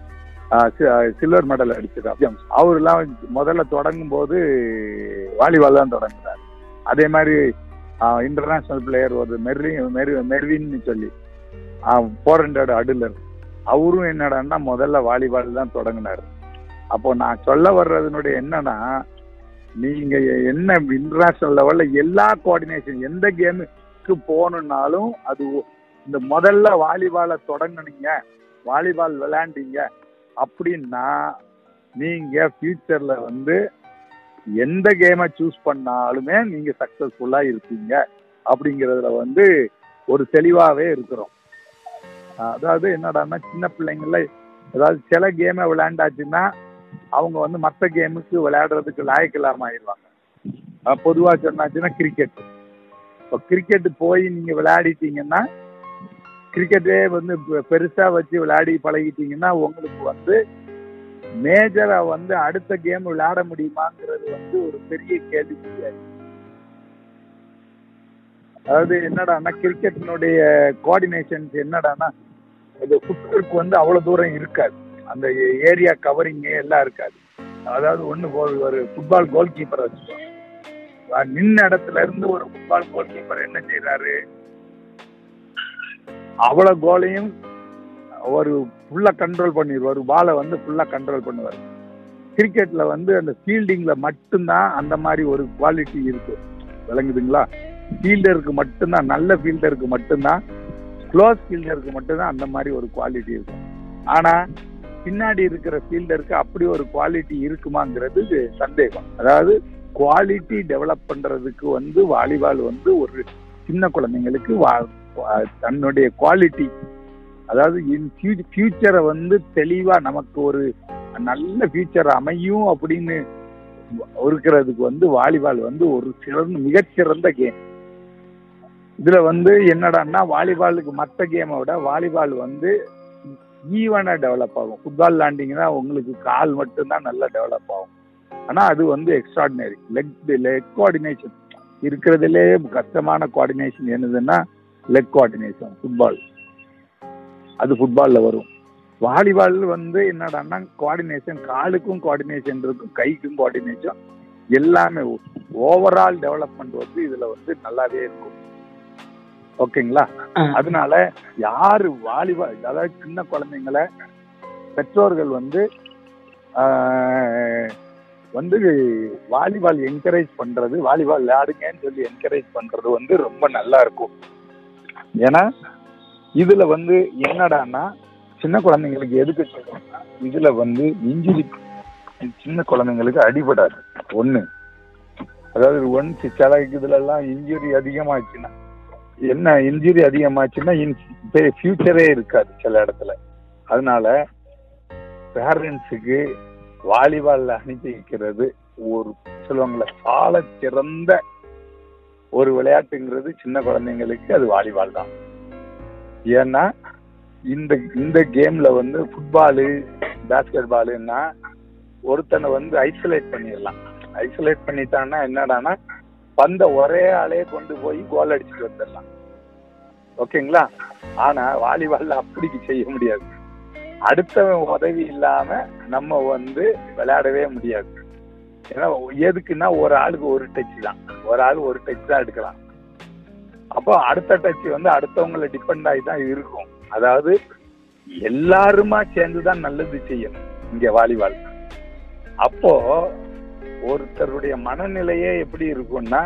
சில்வர் மெடல் அடிச்சிருக்கான் அவர்லாம் முதல்ல தொடங்கும் போது வாலிபால் தான் தொடங்கினார் அதே மாதிரி இன்டர்நேஷனல் பிளேயர் ஒரு மெர்வி மெரு மெர்வின்னு சொல்லி ஃபோர் ஹண்ட்ரட் அடுலர் அவரும் என்னடான்னா முதல்ல வாலிபால் தான் தொடங்கினார் அப்போ நான் சொல்ல வர்றதுனுடைய என்னன்னா நீங்க என்ன இன்டர்நேஷனல் லெவல்ல எல்லா கோஆர்டினேஷன் எந்த கேமுக்கு போகணும்னாலும் அது ஒ- இந்த முதல்ல வாலிபாலை தொடங்குனீங்க வாலிபால் விளையாண்டீங்க அப்படின்னா நீங்க ஃபியூச்சர்ல வந்து எந்த கேமை சூஸ் பண்ணாலுமே நீங்க சக்சஸ்ஃபுல்லா இருப்பீங்க அப்படிங்கிறதுல வந்து ஒரு தெளிவாவே இருக்கிறோம் அதாவது என்னடான்னா சின்ன பிள்ளைங்கள அதாவது சில கேமை விளையாண்டாச்சுன்னா அவங்க வந்து மற்ற கேமுக்கு விளையாடுறதுக்கு லாயக்கில்லாம ஆயிடுவாங்க அஹ் பொதுவா சொன்னாச்சுன்னா கிரிக்கெட் இப்போ கிரிக்கெட் போய் நீங்க விளையாடிட்டீங்கன்னா கிரிக்கெட்டே வந்து பெ- பெருசா வச்சு விளையாடி பழகிட்டீங்கன்னா உங்களுக்கு வந்து மேஜரா வந்து அடுத்த கேம் விளையாட முடியுமாங்கிறது வந்து ஒரு பெரிய கேள்வி அதாவது என்னடான்னா கிரிக்கெட்டினுடைய கோஆர்டினேஷன்ஸ் என்னடான்னா இது ஃபுட்வொர்க் வந்து அவ்வளவு தூரம் இருக்காது அந்த ஏரியா கவரிங் எல்லாம் இருக்காது அதாவது ஒண்ணு கோல் ஒரு ஃபுட்பால் கோல் கீப்பரை வச்சுக்கோங்க அஹ் நின்ன இடத்துல இருந்து ஒரு ஃபுட்பால் கோல் கீப்பர் என்ன செய்யறாரு அவ்வளவு கோலையும் ஒரு ஃபுல்லா கண்ட்ரோல் பண்ணிடுவார் பாலை வந்து ஃபுல்லா கண்ட்ரோல் பண்ணுவார் கிரிக்கெட்ல வந்து அந்த ஃபீல்டிங்ல மட்டும்தான் அந்த மாதிரி ஒரு குவாலிட்டி இருக்கு விளங்குதுங்களா ஃபீல்டருக்கு மட்டும்தான் நல்ல ஃபீல்டருக்கு மட்டும்தான் க்ளோஸ் ஃபீல்டருக்கு மட்டும்தான் அந்த மாதிரி ஒரு குவாலிட்டி இருக்கும் ஆனா பின்னாடி இருக்கிற ஃபீல்டருக்கு அப்படி ஒரு குவாலிட்டி இருக்குமாங்கிறது சந்தேகம் அதாவது குவாலிட்டி டெவலப் பண்றதுக்கு வந்து வாலிபால் வந்து ஒரு சின்ன குழந்தைங்களுக்கு வா- வா- தன்னுடைய குவாலிட்டி அதாவது இன் ஃபியூச்சரை வந்து தெளிவா நமக்கு ஒரு நல்ல ஃபியூச்சர் அமையும் அப்படின்னு இருக்கிறதுக்கு வந்து வாலிபால் வந்து ஒரு சிறந்த மிகச்சிறந்த கேம் இதுல வந்து என்னடான்னா வாலிபாலுக்கு மற்ற கேமை விட வாலிபால் வந்து ஈவனா டெவலப் ஆகும் ஃபுட்பால் விளாண்டிங்கன்னா உங்களுக்கு கால் மட்டும்தான் நல்லா டெவலப் ஆகும் ஆனா அது வந்து எக்ஸ்ட்ராடினரி லெக் லெக் கோஆர்டினேஷன் இருக்கிறதுலே கஷ்டமான கோஆர்டினேஷன் என்னதுன்னா லெக் கோஆர்டினேஷன் ஃபுட்பால் அது ஃபுட்பால்ல வரும் வாலிபால் வந்து என்னடான்னா கோஆர்டினேஷன் காலுக்கும் கோஆர்டினேஷன் இருக்கும் கைக்கும் கோஆர்டினேஷன் எல்லாமே ஓவரால் டெவலப்மெண்ட் வந்து இதுல வந்து நல்லாவே இருக்கும் ஓகேங்களா ஆ. அதனால யாரு வாலிபால் அதாவது சின்ன குழந்தைங்களை பெற்றோர்கள் வந்து ஆஹ், வந்து வாலிபால் என்கரேஜ் பண்றது வாலிபால் விளையாடுங்கன்னு சொல்லி என்கரேஜ் பண்றது வந்து ரொம்ப நல்லா இருக்கும் ஏன்னா இதுல வந்து என்னடான்னா சின்ன குழந்தைங்களுக்கு எதுக்கு சொல்றோம்னா இதுல வந்து இன்ஜுரி சின்ன குழந்தைங்களுக்கு அடிபடாது ஒண்ணு அதாவது ஒன்ஸ் சில இதுல எல்லாம் இன்ஜுரி அதிகமாச்சுன்னா என்ன இன்ஜுரி அதிகமாச்சுன்னா ஃபியூச்சரே இருக்காது சில இடத்துல அதனால பேரண்ட்ஸுக்கு வாலிபால்ல அனுப்பி வைக்கிறது ஒரு சொல்லுவாங்கல்ல சால சிறந்த ஒரு விளையாட்டுங்கிறது சின்ன குழந்தைங்களுக்கு அது வாலிபால் தான் ஏன்னா இந்த இந்த கேம்ல வந்து ஃபுட்பாலு பேஸ்கெட் பாலுன்னா ஒருத்தனை வந்து ஐசோலேட் பண்ணிடலாம் ஐசோலேட் பண்ணிட்டான்னா என்னடான்னா பந்த ஒரே ஆளே கொண்டு போய் கோல் அடிச்சுட்டு வந்துடலாம் ஓகேங்களா ஆனா வாலிபால்ல அப்படி செய்ய முடியாது அடுத்தவன் உதவி இல்லாம நம்ம வந்து விளையாடவே முடியாது ஏன்னா எதுக்குன்னா ஒரு ஆளுக்கு ஒரு டச் தான் ஒரு ஆள் ஒரு டச் தான் எடுக்கலாம் அப்போ அடுத்த டச் வந்து அடுத்தவங்கள டிபெண்ட் ஆகி தான் இருக்கும் அதாவது எல்லாருமா சேர்ந்து தான் நல்லது செய்யணும் இங்க வாலிபால் அப்போ ஒருத்தருடைய மனநிலையே எப்படி இருக்கும்னா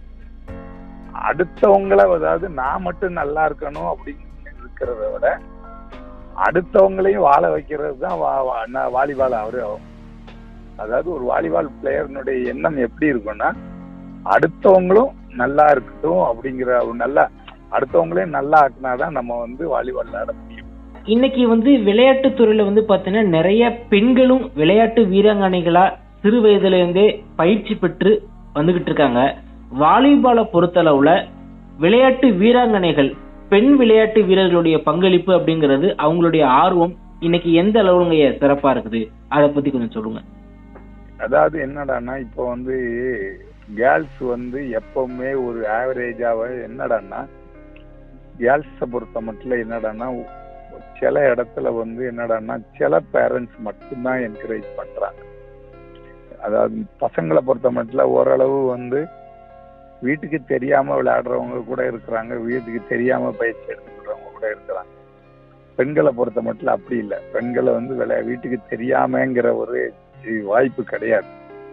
அடுத்தவங்கள அதாவது நான் மட்டும் நல்லா இருக்கணும் அப்படின்னு இருக்கிறத விட அடுத்தவங்களையும் வாழ வைக்கிறது தான் வா- வா- நா- வாலிபால் அவரு அதாவது ஒரு வாலிபால் பிளேயர்னுடைய எண்ணம் எப்படி இருக்கும்னா அடுத்தவங்களும் நல்லா இருக்கட்டும் அப்படிங்கிற ஒரு நல்லா அடுத்தவங்களையும் நல்லா ஆக்குனாதான் நம்ம வந்து வாலிபால் விளையாட முடியும் இன்னைக்கு வந்து விளையாட்டு துறையில வந்து பாத்தீங்கன்னா நிறைய பெண்களும் விளையாட்டு வீராங்கனைகளா சிறு வயதுல இருந்தே பயிற்சி பெற்று வந்துகிட்டு இருக்காங்க வாலிபாலை பொறுத்தளவுல விளையாட்டு வீராங்கனைகள் பெண் விளையாட்டு வீரர்களுடைய பங்களிப்பு அப்படிங்கிறது அவங்களுடைய ஆர்வம் இன்னைக்கு எந்த அளவுங்க சிறப்பா இருக்குது அதை பத்தி கொஞ்சம் சொல்லுங்க அதாவது என்னடான்னா இப்போ வந்து கேர்ள்ஸ் வந்து எப்பவுமே ஒரு ஆவரேஜாவ என்னடான்னா கேர்ள்ஸை பொறுத்த மட்டும் என்னடான்னா சில இடத்துல வந்து என்னடான்னா சில பேரண்ட்ஸ் மட்டும்தான் என்கரேஜ் பண்றாங்க அதாவது பசங்களை பொறுத்த மட்டும் ஓரளவு வந்து வீட்டுக்கு தெரியாம விளையாடுறவங்க கூட இருக்கிறாங்க வீட்டுக்கு தெரியாம பயிற்சி எடுத்துக்கிறவங்க கூட இருக்கிறாங்க பெண்களை பொறுத்த மட்டும் அப்படி இல்லை பெண்களை வந்து விளையா வீட்டுக்கு தெரியாமங்கிற ஒரு வாய்ப்பு கிடையாது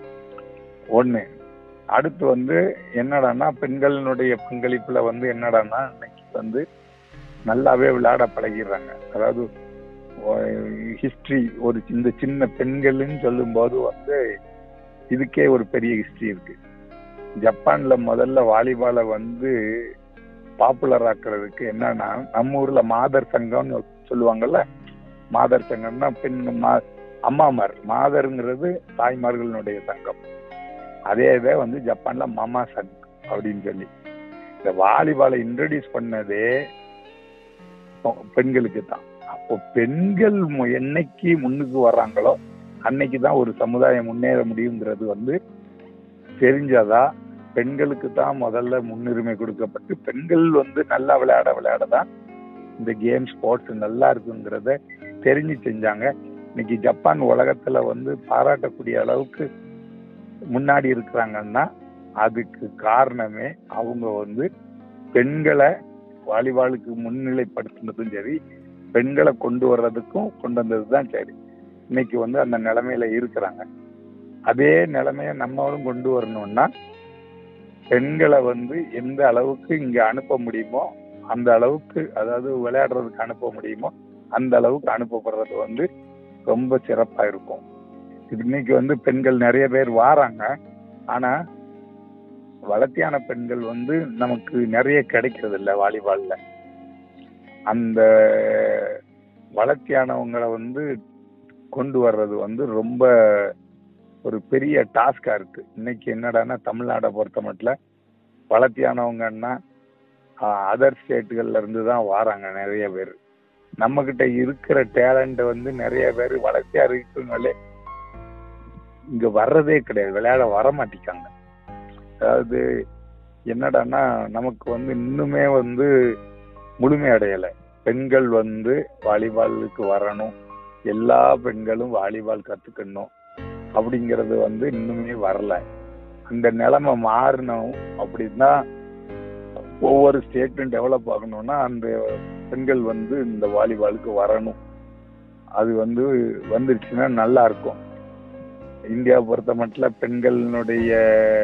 ஒண்ணு அடுத்து வந்து என்னடான்னா பெண்களினுடைய பங்களிப்புல வந்து என்னடான்னா இன்னைக்கு வந்து நல்லாவே விளையாட பழகிடுறாங்க அதாவது ஹிஸ்டரி ஒரு இந்த சின்ன பெண்கள்னு சொல்லும்போது வந்து இதுக்கே ஒரு பெரிய ஹிஸ்டரி இருக்கு ஜப்பான்ல முதல்ல வாலிபாலை வந்து பாப்புலர் ஆக்குறதுக்கு என்னன்னா நம்ம ஊர்ல மாதர் சங்கம்னு சொல்லுவாங்கல்ல மாதர் சங்கம்னா பெண் மா அம்மாமார் மாதருங்கிறது தாய்மார்களுடைய சங்கம் அதே இதை வந்து ஜப்பான்ல மாமா சங் அப்படின்னு சொல்லி இந்த வாலிபாலை இன்ட்ரடியூஸ் பண்ணதே பெ- பெண்களுக்கு தான் அப்போ பெண்கள் மு- என்னைக்கு முன்னுக்கு வர்றாங்களோ அன்னைக்கு தான் ஒரு சமுதாயம் முன்னேற முடியுங்கிறது வந்து தெரிஞ்சதா பெண்களுக்கு தான் முதல்ல முன்னுரிமை கொடுக்கப்பட்டு பெண்கள் வந்து நல்லா விளையாட விளையாட தான் இந்த கேம் ஸ்போர்ட்ஸ் நல்லா இருக்குங்கிறத தெரிஞ்சு செஞ்சாங்க இன்னைக்கு ஜப்பான் உலகத்துல வந்து பாராட்டக்கூடிய அளவுக்கு முன்னாடி இருக்கிறாங்கன்னா அதுக்கு காரணமே அவங்க வந்து பெண்களை வாலிபாலுக்கு முன்னிலைப்படுத்தினதும் சரி பெண்களை கொண்டு வர்றதுக்கும் கொண்டு வந்தது தான் சரி இன்னைக்கு வந்து அந்த நிலைமையில இருக்கிறாங்க அதே நிலைமைய நம்மளும் கொண்டு வரணும்னா பெண்களை வந்து எந்த அளவுக்கு இங்க அனுப்ப முடியுமோ அந்த அளவுக்கு அதாவது விளையாடுறதுக்கு அனுப்ப முடியுமோ அந்த அளவுக்கு அனுப்பப்படுறது வந்து ரொம்ப சிறப்பா இருக்கும் இன்னைக்கு வந்து பெண்கள் நிறைய பேர் வாராங்க ஆனா வளர்த்தியான பெண்கள் வந்து நமக்கு நிறைய கிடைக்கிறது இல்ல வாலிபால்ல அந்த வளர்ச்சியானவங்களை வந்து கொண்டு வர்றது வந்து ரொம்ப ஒரு பெரிய டாஸ்கா இருக்கு இன்னைக்கு என்னடான்னா தமிழ்நாடை பொறுத்த மட்டும் வளர்த்தியானவங்கன்னா அதர் ஸ்டேட்டுகள்ல இருந்து தான் வாராங்க நிறைய பேர் நம்ம கிட்ட இருக்கிற டேலண்ட் வந்து நிறைய பேர் வளர்ச்சியா இருக்குங்களே இங்க வர்றதே கிடையாது விளையாட வர மாட்டிக்காங்க அதாவது என்னடான்னா நமக்கு வந்து இன்னுமே வந்து முழுமை அடையலை பெண்கள் வந்து வாலிபாலுக்கு வரணும் எல்லா பெண்களும் வாலிபால் கத்துக்கணும் அப்படிங்கிறது வந்து இன்னுமே வரல அந்த நிலைமை மாறணும் அப்படின்னா ஒவ்வொரு ஸ்டேட்டும் டெவலப் ஆகணும்னா அந்த பெண்கள் வந்து இந்த வாலிபாலுக்கு வரணும் அது வந்து வந்துருச்சுன்னா நல்லா இருக்கும் இந்தியா பொறுத்த மட்டும் பெண்களினுடைய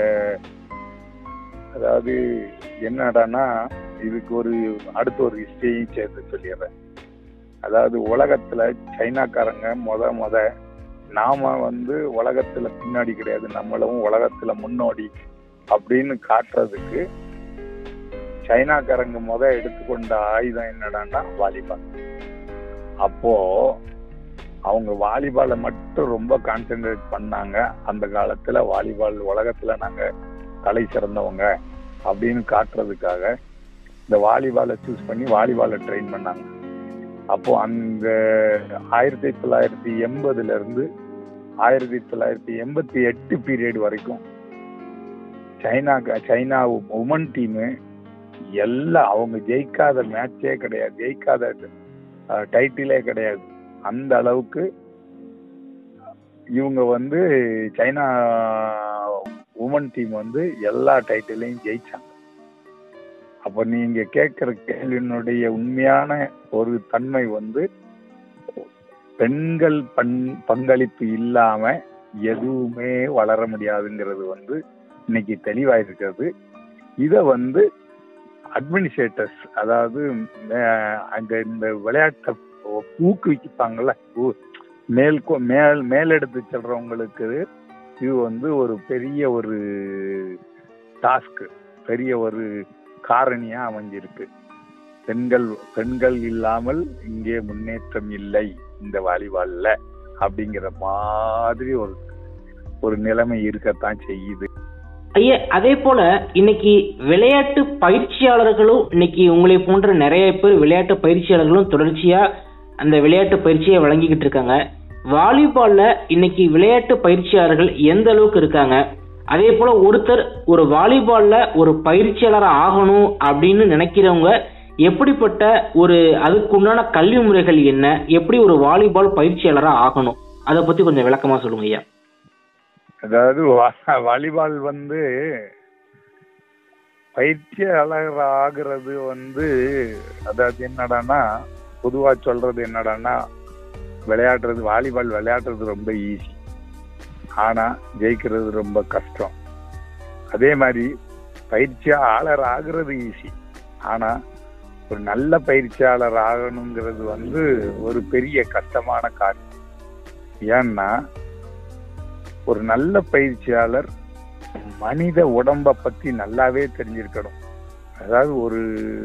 அதாவது என்னடான்னா இதுக்கு ஒரு அடுத்த ஒரு ஹிஸ்டரியும் சேர்த்து சொல்லிடுறேன் அதாவது உலகத்துல சைனாக்காரங்க முத முத நாம வந்து உலகத்துல பின்னாடி கிடையாது நம்மளும் உலகத்துல முன்னோடி அப்படின்னு காட்டுறதுக்கு சைனாக்காரங்க முத எடுத்துக்கொண்ட ஆயுதம் என்னடான்னா வாலிபால் அப்போ அவங்க வாலிபாலை மட்டும் ரொம்ப கான்சென்ட்ரேட் பண்ணாங்க அந்த காலத்துல வாலிபால் உலகத்துல நாங்க தலை சிறந்தவங்க அப்படின்னு காட்டுறதுக்காக இந்த வாலிபாலை சூஸ் பண்ணி வாலிபாலை ட்ரெயின் பண்ணாங்க அப்போ அந்த ஆயிரத்தி தொள்ளாயிரத்தி எண்பதுல இருந்து ஆயிரத்தி தொள்ளாயிரத்தி எண்பத்தி எட்டு பீரியட் வரைக்கும் சைனா சைனா உமன் டீமு எல்லாம் அவங்க ஜெயிக்காத மேட்சே கிடையாது ஜெயிக்காத டைட்டிலே கிடையாது அந்த அளவுக்கு இவங்க வந்து சைனா உமன் டீம் வந்து எல்லா டைட்டிலையும் ஜெயிச்சாங்க அப்ப நீங்க கேட்கிற கேள்வியினுடைய உண்மையான ஒரு தன்மை வந்து பெண்கள் பண் பங்களிப்பு இல்லாம எதுவுமே வளர முடியாதுங்கிறது வந்து இன்னைக்கு தெளிவாயிருக்கிறது இத வந்து அட்மினிஸ்ட்ரேட்டர்ஸ் அதாவது அந்த இந்த விளையாட்டை ஊக்குவிப்பாங்கல்ல மேல் மேல் மேலெடுத்து செல்றவங்களுக்கு இது வந்து ஒரு பெரிய ஒரு டாஸ்க் பெரிய ஒரு காரணியா அமைஞ்சிருக்கு பெண்கள் பெண்கள் இல்லாமல் இங்கே முன்னேற்றம் இல்லை இந்த வாலிபால்ல அப்படிங்கிற மாதிரி ஒரு ஒரு நிலைமை இருக்கத்தான் செய்யுது ஐயா அதே போல இன்னைக்கு விளையாட்டு பயிற்சியாளர்களும் இன்னைக்கு உங்களை போன்ற நிறைய பேர் விளையாட்டு பயிற்சியாளர்களும் தொடர்ச்சியா அந்த விளையாட்டு பயிற்சியை வழங்கிக்கிட்டு இருக்காங்க வாலிபால்ல இன்னைக்கு விளையாட்டு பயிற்சியாளர்கள் எந்த அளவுக்கு இருக்காங்க அதே போல ஒருத்தர் ஒரு வாலிபால்ல ஒரு பயிற்சியாளர் ஆகணும் அப்படின்னு நினைக்கிறவங்க எப்படிப்பட்ட ஒரு அதுக்குண்டான கல்வி முறைகள் என்ன எப்படி ஒரு வாலிபால் பயிற்சியாளரா ஆகணும் அதை பத்தி கொஞ்சம் விளக்கமா சொல்லுங்க ஐயா அதாவது வாலிபால் வந்து பயிற்சியாளர் ஆகிறது வந்து அதாவது என்னடான்னா பொதுவா சொல்றது என்னடான்னா விளையாடுறது வாலிபால் விளையாடுறது ரொம்ப ஈஸி ஆனா ஜெயிக்கிறது ரொம்ப கஷ்டம் அதே மாதிரி பயிற்சியாளர் ஆகிறது ஈஸி ஆனா ஒரு நல்ல பயிற்சியாளர் ஆகணுங்கிறது வந்து ஒரு பெரிய கஷ்டமான காரியம் ஏன்னா ஒரு நல்ல பயிற்சியாளர் மனித உடம்ப பத்தி நல்லாவே தெரிஞ்சிருக்கணும் அதாவது ஒரு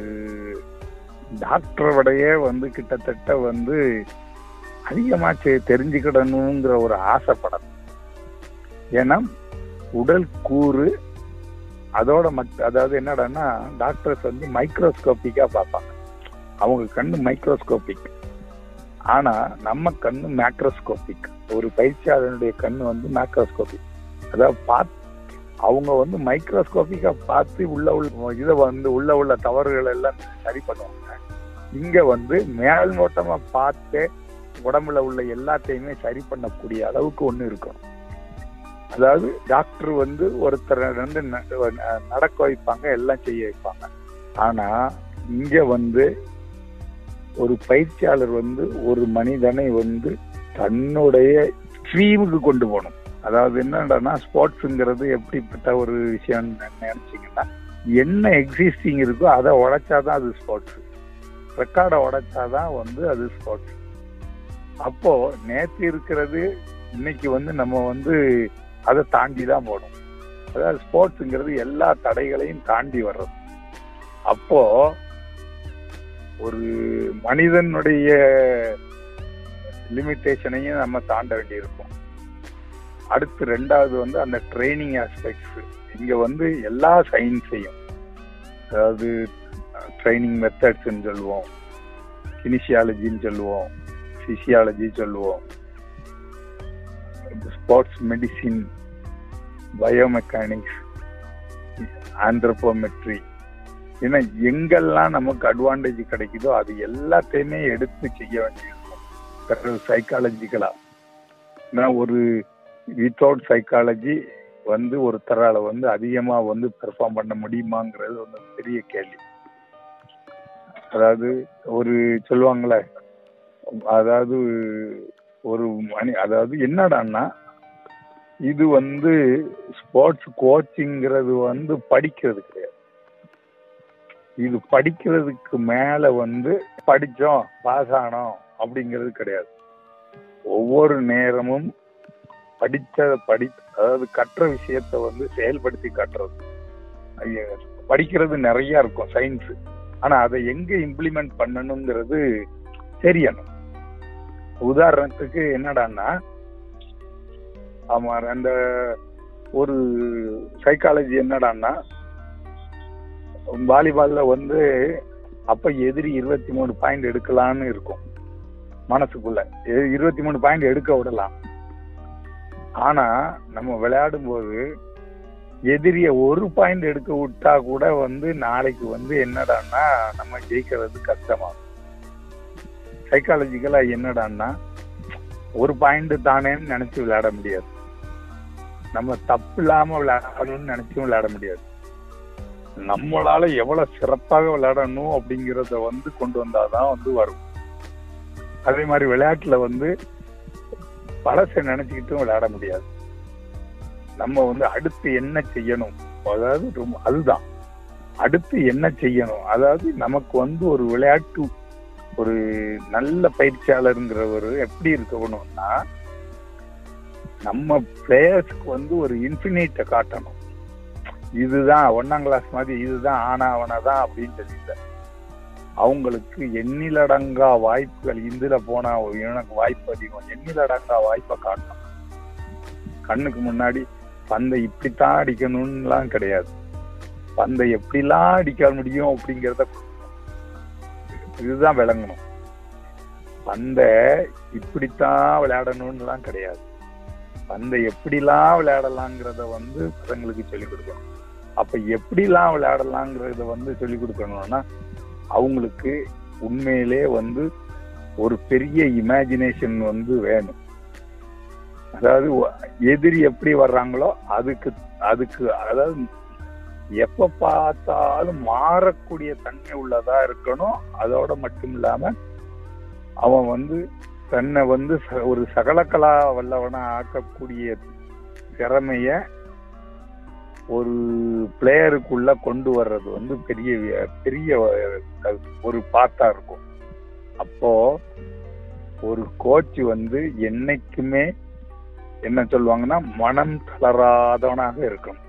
டாக்டரோடையே வந்து கிட்டத்தட்ட வந்து அதிகமா தெரிஞ்சுக்கிடணுங்கிற ஒரு ஆசைப்படணும் ஏன்னா உடல் கூறு அதோட மட் அதாவது என்னடான்னா டாக்டர்ஸ் வந்து மைக்ரோஸ்கோபிக்கா பார்ப்பாங்க அவங்க கண்ணு மைக்ரோஸ்கோபிக் ஆனா நம்ம கண்ணு மேக்ரோஸ்கோபிக் ஒரு பயிற்சியாளனுடைய கண்ணு வந்து மேக்ரோஸ்கோபிக் அதாவது பார்த்து அவங்க வந்து மைக்ரோஸ்கோபிக்கா பார்த்து உள்ள உள்ள இதை வந்து உள்ள உள்ள தவறுகள் எல்லாம் சரி பண்ணுவாங்க இங்க வந்து மேல் நோட்டமா பார்த்து உடம்புல உள்ள எல்லாத்தையுமே சரி பண்ணக்கூடிய அளவுக்கு ஒண்ணு இருக்கும் அதாவது டாக்டர் வந்து ஒருத்தரை வந்து நடக்க வைப்பாங்க எல்லாம் செய்ய வைப்பாங்க ஆனா இங்க வந்து ஒரு பயிற்சியாளர் வந்து ஒரு மனிதனை வந்து தன்னுடைய ஸ்ட்ரீமுக்கு கொண்டு போகணும் அதாவது என்னடனா ஸ்போர்ட்ஸுங்கிறது எப்படிப்பட்ட ஒரு விஷயம் நினைச்சீங்கன்னா என்ன எக்ஸிஸ்டிங் இருக்கோ அதை உடைச்சாதான் அது ஸ்போர்ட்ஸ் ரெக்கார்டை உடைச்சாதான் வந்து அது ஸ்போர்ட்ஸ் அப்போ நேற்று இருக்கிறது இன்னைக்கு வந்து நம்ம வந்து அதை தாண்டி தான் போகணும் அதாவது ஸ்போர்ட்ஸுங்கிறது எல்லா தடைகளையும் தாண்டி வர்றது அப்போ ஒரு மனிதனுடைய லிமிட்டேஷனையும் நம்ம தாண்ட வேண்டியிருக்கும் அடுத்து ரெண்டாவது வந்து அந்த ட்ரைனிங் ஆஸ்பெக்ட்ஸ் இங்க வந்து எல்லா சயின்ஸையும் அதாவது ட்ரைனிங் மெத்தட்ஸ்ன்னு சொல்லுவோம் கினிஷியாலஜின்னு சொல்லுவோம் பிசியாலஜி சொல்லுவோம் ஸ்போர்ட்ஸ் மெடிசின் பயோமெக்கானிக்ஸ் ஆந்த்ரோபோமெட்ரி ஏன்னா எங்கெல்லாம் நமக்கு அட்வான்டேஜ் கிடைக்குதோ அது எல்லாத்தையுமே எடுத்து செய்ய வேண்டியிருக்கும் சைக்காலஜிக்கலா ஏன்னா ஒரு வித்தவுட் சைக்காலஜி வந்து ஒருத்தரால வந்து அதிகமா வந்து பெர்ஃபார்ம் பண்ண முடியுமாங்கிறது வந்து பெரிய கேள்வி அதாவது ஒரு சொல்லுவாங்களே அதாவது ஒரு மணி அதாவது என்னடான்னா இது வந்து ஸ்போர்ட்ஸ் கோச்சிங்கிறது வந்து படிக்கிறது கிடையாது இது படிக்கிறதுக்கு மேல வந்து படிச்சோம் பாஸ் ஆனோம் அப்படிங்கிறது கிடையாது ஒவ்வொரு நேரமும் படிச்ச படி அதாவது கற்ற விஷயத்த வந்து செயல்படுத்தி கட்டுறது ஐய, படிக்கிறது நிறைய இருக்கும் சயின்ஸ் ஆனா அதை எங்க இம்ப்ளிமெண்ட் பண்ணணுங்கிறது தெரியணும் உதாரணத்துக்கு என்னடான்னா ஆமா அந்த ஒரு சைக்காலஜி என்னடான்னா வாலிபால்ல வந்து அப்ப எதிரி இருபத்தி மூணு பாயிண்ட் எடுக்கலாம்னு இருக்கும் மனசுக்குள்ள எ- இருபத்தி மூணு பாயிண்ட் எடுக்க விடலாம் ஆனா நம்ம விளையாடும் போது எதிரிய ஒரு பாயிண்ட் எடுக்க விட்டா கூட வந்து நாளைக்கு வந்து என்னடான்னா நம்ம ஜெயிக்கிறது கஷ்டமாகும் சைக்காலஜிக்கலா என்னடான்னா ஒரு பாயிண்ட் தானேன்னு நினைச்சு விளையாட முடியாது நம்ம தப்பு இல்லாம விளையாடணும்னு நினைச்சும் விளையாட முடியாது நம்மளால எவ்வளவு சிறப்பாக விளையாடணும் அப்படிங்கறத வந்து கொண்டு வந்தாதான் வந்து வரும் அதே மாதிரி விளையாட்டுல வந்து பழசை நினைச்சுக்கிட்டும் விளையாட முடியாது நம்ம வந்து அடுத்து என்ன செய்யணும் அதாவது ரொம்ப அதுதான் அடுத்து என்ன செய்யணும் அதாவது நமக்கு வந்து ஒரு விளையாட்டு ஒரு நல்ல பயிற்சியாளருங்கிறவர் எப்படி இருக்கணும்னா நம்ம பிளேயர்ஸ்க்கு வந்து ஒரு இன்ஃபினிட்ட காட்டணும் இதுதான் ஒன்னாம் கிளாஸ் மாதிரி இதுதான் ஆனா அவனாதான் அப்படின்னு தெரியல அவங்களுக்கு எண்ணிலடங்கா வாய்ப்புகள் இந்துல போனா எனக்கு வாய்ப்பு அதிகம் எண்ணிலடங்கா வாய்ப்பை காட்டணும் கண்ணுக்கு முன்னாடி பந்தை இப்படித்தான் அடிக்கணும்லாம் கிடையாது பந்தை எப்படிலாம் அடிக்க முடியும் அப்படிங்கிறத இதுதான் விளங்கணும் பந்தை இப்படித்தான் விளையாடணும்லாம் கிடையாது பந்தை எப்படிலாம் விளையாடலாங்கிறத வந்து பசங்களுக்கு சொல்லிக் கொடுக்கணும் அப்ப எப்படிலாம் விளையாடலாங்கிறத வந்து சொல்லிக் கொடுக்கணும்னா அவங்களுக்கு உண்மையிலே வந்து ஒரு பெரிய இமேஜினேஷன் வந்து வேணும் அதாவது ஒ- எதிரி எப்படி வர்றாங்களோ அதுக்கு அதுக்கு அதாவது எப்ப பார்த்தாலும் மாறக்கூடிய தன்மை உள்ளதா இருக்கணும் அதோட மட்டும் இல்லாம அவன் வந்து தன்னை வந்து ச- ஒரு சகலகலா வல்லவனா ஆக்கக்கூடிய திறமைய ஒரு பிளேயருக்குள்ள கொண்டு வர்றது வந்து பெரிய வி- பெரிய அஹ், ஒரு பாத்தா இருக்கும் அப்போ ஒரு கோச் வந்து என்னைக்குமே என்ன சொல்லுவாங்கன்னா மனம் தளராதவனாக இருக்கணும்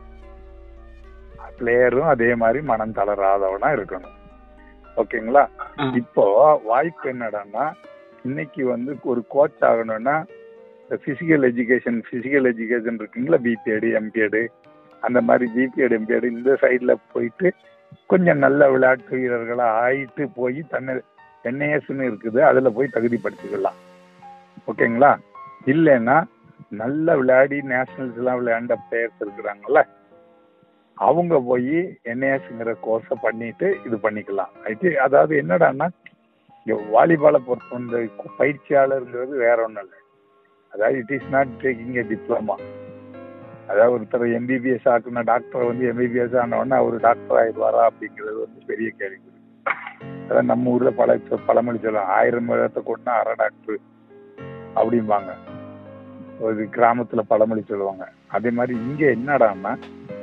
பிளேயரும் அதே மாதிரி மனம் தளராதவனா இருக்கணும் ஓகேங்களா இப்போ வாய்ப்பு என்னடான்னா இன்னைக்கு வந்து ஒரு கோச் ஆகணும்னா பிசிக்கல் எஜுகேஷன் பிசிக்கல் எஜுகேஷன் இருக்குங்களா பிபிஎடு எம்பிஎடு அந்த மாதிரி பிபிஎடு எம்பிஎடு இந்த சைடில் போயிட்டு கொஞ்சம் நல்ல விளையாட்டு வீரர்களா ஆயிட்டு போய் தன்னை என்ஏஎஸ்ன்னு இருக்குது அதுல போய் தகுதிப்படுத்திக்கலாம் ஓகேங்களா இல்லைன்னா நல்ல விளையாடி நேஷனல்ஸ் எல்லாம் விளையாண்ட பிளேயர்ஸ் இருக்கிறாங்கல்ல அவங்க போய் என்ஏஎஸ்ங்கிற கோர்ஸை பண்ணிட்டு இது பண்ணிக்கலாம் இது அதாவது என்னடான்னா இங்க வாலிபாலை பொறுத்த இந்த பயிற்சியாளருங்கிறது வேற ஒன்றும் இல்லை அதாவது it is not taking a diploma அதாவது ஒருத்தர் எம்பிபிஎஸ் ஆக்குன டாக்டர் வந்து எம்பிபிஎஸ் ஆனவொடனே அவர் டாக்டர் ஆயிடுவாரா அப்படிங்கிறது வந்து பெரிய கேள்வி அதான் நம்ம ஊர்ல பல சொ- பழமொழி சொல்லலாம் ஆயிரம் பேரத்தை கொண்டா அரை டாக்டர் அப்படிம்பாங்க ஒரு கிராமத்துல பழமொழி சொல்லுவாங்க அதே மாதிரி இங்க என்னடான்னா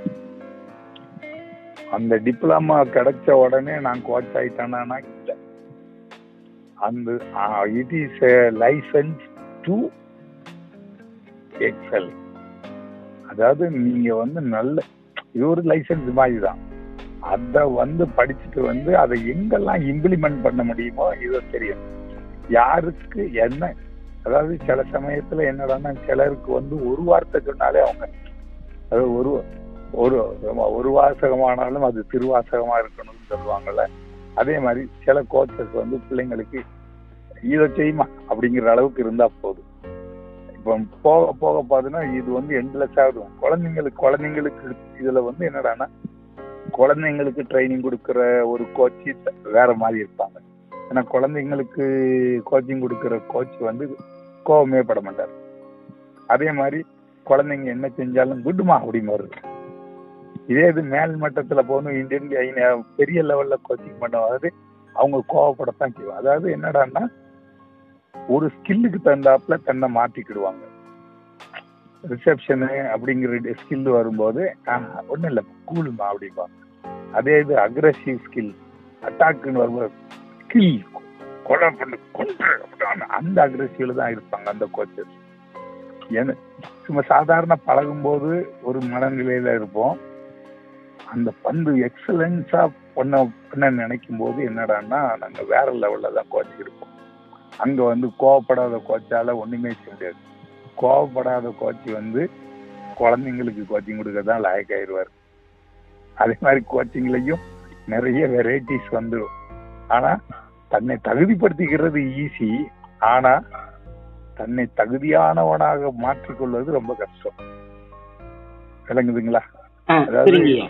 அந்த டிப்ளமா கிடைச்ச உடனே நான் கோச் ஆயிட்டானா இல்ல அந்த it is licence to excel அதாவது நீங்க வந்து நல்ல இது ஒரு லைசன்ஸ் மாதிரி தான் அதை வந்து படிச்சுட்டு வந்து அதை எங்கெல்லாம் இம்ப்ளிமெண்ட் பண்ண முடியுமோ இது தெரியும் யாருக்கு என்ன அதாவது சில சமயத்துல என்னடான்னா சிலருக்கு வந்து ஒரு வார்த்தை சொன்னாலே அவங்க அது ஒரு ஒரு ஒரு வாசகமானாலும் அது திருவாசகமா இருக்கணும்னு சொல்லுவாங்கல்ல அதே மாதிரி சில கோச்சஸ் வந்து பிள்ளைங்களுக்கு இதை செய்யுமா அப்படிங்கிற அளவுக்கு இருந்தா போதும் இப்போ போக போக பார்த்தீங்கன்னா இது வந்து எண்ட்லெஸ் ஆகும் குழந்தைங்களுக்கு குழந்தைங்களுக்கு இதுல வந்து என்னடான்னா குழந்தைங்களுக்கு ட்ரைனிங் கொடுக்கிற ஒரு கோச்சு வேற மாதிரி இருப்பாங்க ஏன்னா குழந்தைங்களுக்கு கோச்சிங் கொடுக்கிற கோச் வந்து கோவமே பட மாட்டார் அதே மாதிரி குழந்தைங்க என்ன செஞ்சாலும் குட்டுமா அப்படிமாரு இதே இது மேல் மட்டத்துல போகணும் இந்தியன் பெரிய லெவல்ல கோச்சிங் பண்ணுவாது அவங்க கோவப்படத்தான் செய்வாங்க அதாவது என்னடான்னா ஒரு ஸ்கில்லுக்கு தகுந்தாப்புல தன்னை மாத்திக்கிடுவாங்க ரிசப்ஷனு அப்படிங்கிற ஸ்கில் வரும்போது ஒன்றும் இல்லை கூலுமா அப்படிம்பாங்க அதே இது அக்ரஸிவ் ஸ்கில் அட்டாக்குன்னு வரும்போது ஸ்கில் கொலை பண்ணு கொன்று அப்படின்னு அந்த அக்ரஸிவ்ல தான் இருப்பாங்க அந்த கோச்சஸ் ஏன்னா சும்மா சாதாரண பழகும்போது ஒரு மனநிலையில இருப்போம் அந்த பந்து எக்ஸலன்ஸா பண்ண பண்ண நினைக்கும் போது என்னடான்னா நாங்க வேற லெவல்ல தான் கோச் இருப்போம் அங்க வந்து கோவப்படாத கோச்சால ஒண்ணுமே செய்ய முடியாது கோவப்படாத கோச் வந்து குழந்தைங்களுக்கு கோச்சிங் கொடுக்க தான் லாயக்காயிருவார் அதே மாதிரி கோச்சிங்லயும் நிறைய வெரைட்டிஸ் வந்துடும் ஆனா தன்னை தகுதிப்படுத்திக்கிறது ஈஸி ஆனா தன்னை தகுதியானவனாக மாற்றிக்கொள்வது ரொம்ப கஷ்டம் விளங்குதுங்களா ஆ, அதாவது- சரிங்கய்யா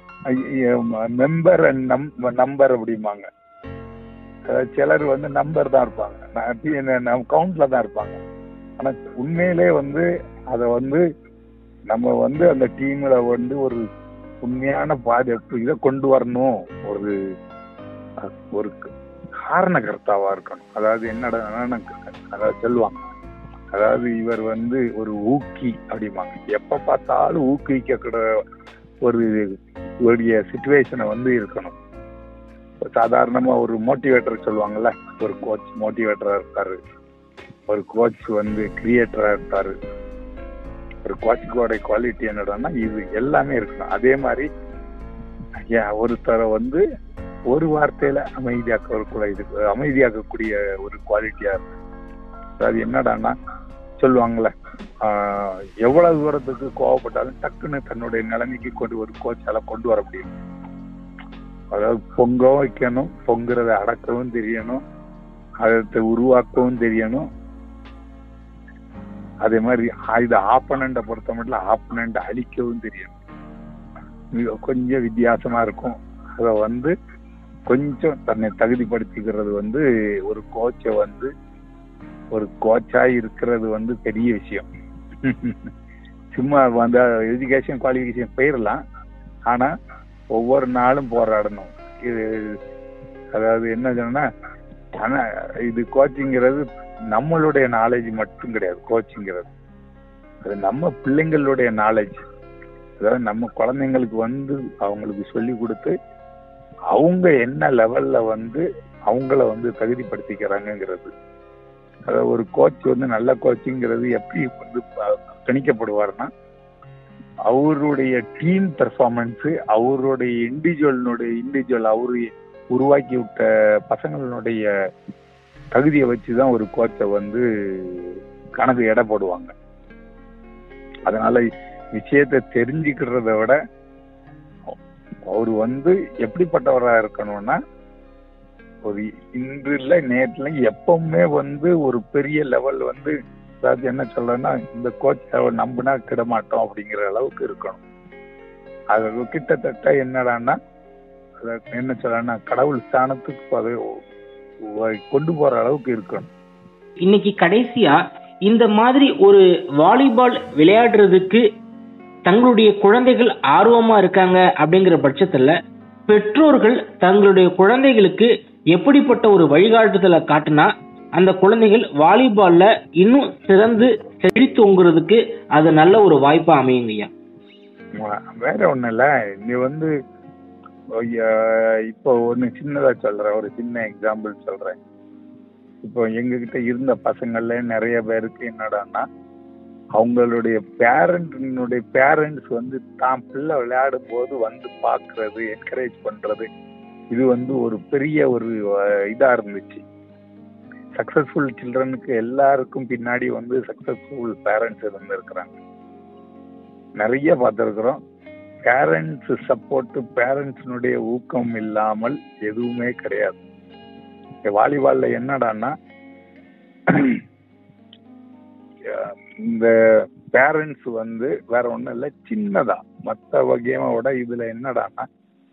மெம்பர் அண்ட் நம்பர் அப்படிம்பாங்க அதாவது சிலர் வந்து நம்பர் தான் இருப்பாங்க நம்ம கவுண்ட்ல தான் இருப்பாங்க ஆனா உண்மையிலே வந்து அத வந்து நம்ம வந்து அந்த டீம்ல வந்து ஒரு உண்மையான பாதை இதை கொண்டு வரணும் ஒரு அஹ், ஒரு காரணகர்த்தாவா இருக்கணும் அதாவது என்னடா அதாவது சொல்லுவாங்க அதாவது இவர் வந்து ஒரு ஊக்கி அப்படிம்பாங்க எப்ப பார்த்தாலும் ஊக்குவிக்க ஒரு உடைய சுச்சுவேஷனை வந்து இருக்கணும் இப்ப சாதாரணமா ஒரு மோட்டிவேட்டர் சொல்லுவாங்கல்ல ஒரு கோச் மோட்டிவேட்டரா இருப்பாரு ஒரு கோச் வந்து கிரியேட்டரா இருப்பாரு ஒரு கோச்சுக்கோட குவாலிட்டி என்னடான்னா இது எல்லாமே இருக்கணும் அதே மாதிரி ஐயா ஒருத்தரை வந்து ஒரு வார்த்தையில அமைதியாக்க இது அமைதியாக்கக்கூடிய ஒரு குவாலிட்டியா இருக்கு அது என்னடான்னா சொல்லுவாங்கல்ல ஆஹ், எவ்வளவு தூரத்துக்கு கோவப்பட்டாலும் டக்குன்னு தன்னுடைய நிலைமைக்கு கொண்டு ஒரு கோச்சால கொண்டு வர முடியும் அதாவது பொங்கவும் வைக்கணும் பொங்குறத அடக்கவும் தெரியணும் அதை உருவாக்கவும் தெரியணும் அதே மாதிரி இது ஆப்பனண்ட பொறுத்த மட்டும் ஆப்பனண்ட அழிக்கவும் தெரியணும் இது கொஞ்சம் வித்தியாசமா இருக்கும் அதை வந்து கொஞ்சம் தன்னை தகுதிப்படுத்திக்கிறது வந்து ஒரு கோச்சை வந்து ஒரு கோச்சா இருக்கிறது வந்து பெரிய விஷயம் சும்மா வந்து எஜுகேஷன் குவாலிஃபிகேஷன் போயிடலாம் ஆனா ஒவ்வொரு நாளும் போராடணும் இது அதாவது என்ன சொன்னா ஆனா இது கோச்சிங்கிறது நம்மளுடைய நாலேஜ் மட்டும் கிடையாது கோச்சிங்கிறது அது நம்ம பிள்ளைங்களுடைய நாலேஜ் அதாவது நம்ம குழந்தைங்களுக்கு வந்து அவங்களுக்கு சொல்லி கொடுத்து அவங்க என்ன லெவல்ல வந்து அவங்கள வந்து தகுதிப்படுத்திக்கிறாங்கங்கிறது அதாவது ஒரு கோச் வந்து நல்ல கோச்சிங்கிறது எப்படி வந்து ப- கணிக்கப்படுவார்னா அவருடைய டீம் பெர்ஃபார்மன்ஸ் அவருடைய இண்டிவிஜுவலினுடைய இண்டிவிஜுவல் அவரு உருவாக்கி விட்ட பசங்களுடைய தகுதியை வச்சுதான் ஒரு கோச்சை வந்து கணக்கு எடை போடுவாங்க அதனால விஷயத்தை தெரிஞ்சுக்கிறத விட அவர் வந்து எப்படிப்பட்டவரா இருக்கணும்னா ஒரு இன்று இல்ல நேற்றுல எப்பவுமே வந்து ஒரு பெரிய லெவல் வந்து அதாவது என்ன சொல்றேன்னா இந்த கோச் நம்பினா கிட மாட்டோம் அப்படிங்கிற அளவுக்கு இருக்கணும் அது கிட்டத்தட்ட என்னடான்னா அத என்ன சொல்றேன்னா கடவுள் ஸ்தானத்துக்கு அதை கொண்டு போற அளவுக்கு இருக்கணும் இன்னைக்கு கடைசியா இந்த மாதிரி ஒரு வாலிபால் விளையாடுறதுக்கு தங்களுடைய குழந்தைகள் ஆர்வமா இருக்காங்க அப்படிங்கிற பட்சத்துல பெற்றோர்கள் தங்களுடைய குழந்தைகளுக்கு எப்படிப்பட்ட ஒரு வழிகாட்டுதலை காட்டினா அந்த குழந்தைகள் வாலிபால்ல இன்னும் சிறந்து செழித்தோங்குறதுக்கு அது நல்ல ஒரு வாய்ப்பா அமையுங்க ஐயா வ- வேற ஒண்ணும் இல்ல நீ வந்து அஹ், இப்போ ஒண்ணு சின்னதா சொல்றேன் ஒரு சின்ன எக்ஸாம்பிள் சொல்றேன் இப்போ எங்ககிட்ட இருந்த பசங்கள்ல நிறைய பேருக்கு என்னடான்னா அவங்களுடைய பேரண்ட்னுடைய பேரண்ட்ஸ் வந்து தான் பிள்ளை விளையாடும் போது வந்து பாக்குறது என்கரேஜ் பண்றது இது வந்து ஒரு பெரிய ஒரு அஹ், இதா இருந்துச்சு சக்சஸ்ஃபுல் சில்ட்ரனுக்கு எல்லாருக்கும் பின்னாடி வந்து சக்சஸ்ஃபுல் பேரண்ட்ஸ் இருந்திருக்கிறாங்க நிறைய பார்த்துருக்குறோம் பேரண்ட்ஸ் சப்போர்ட் பேரண்ட்ஸினுடைய ஊக்கம் இல்லாமல் எதுவுமே கிடையாது இங்க வாலிபால்ல என்னடான்னா அஹ் இந்த பேரண்ட்ஸ் வந்து வேற ஒண்ணும் இல்ல சின்னதா மத்த கேமை விட இதுல என்னடான்னா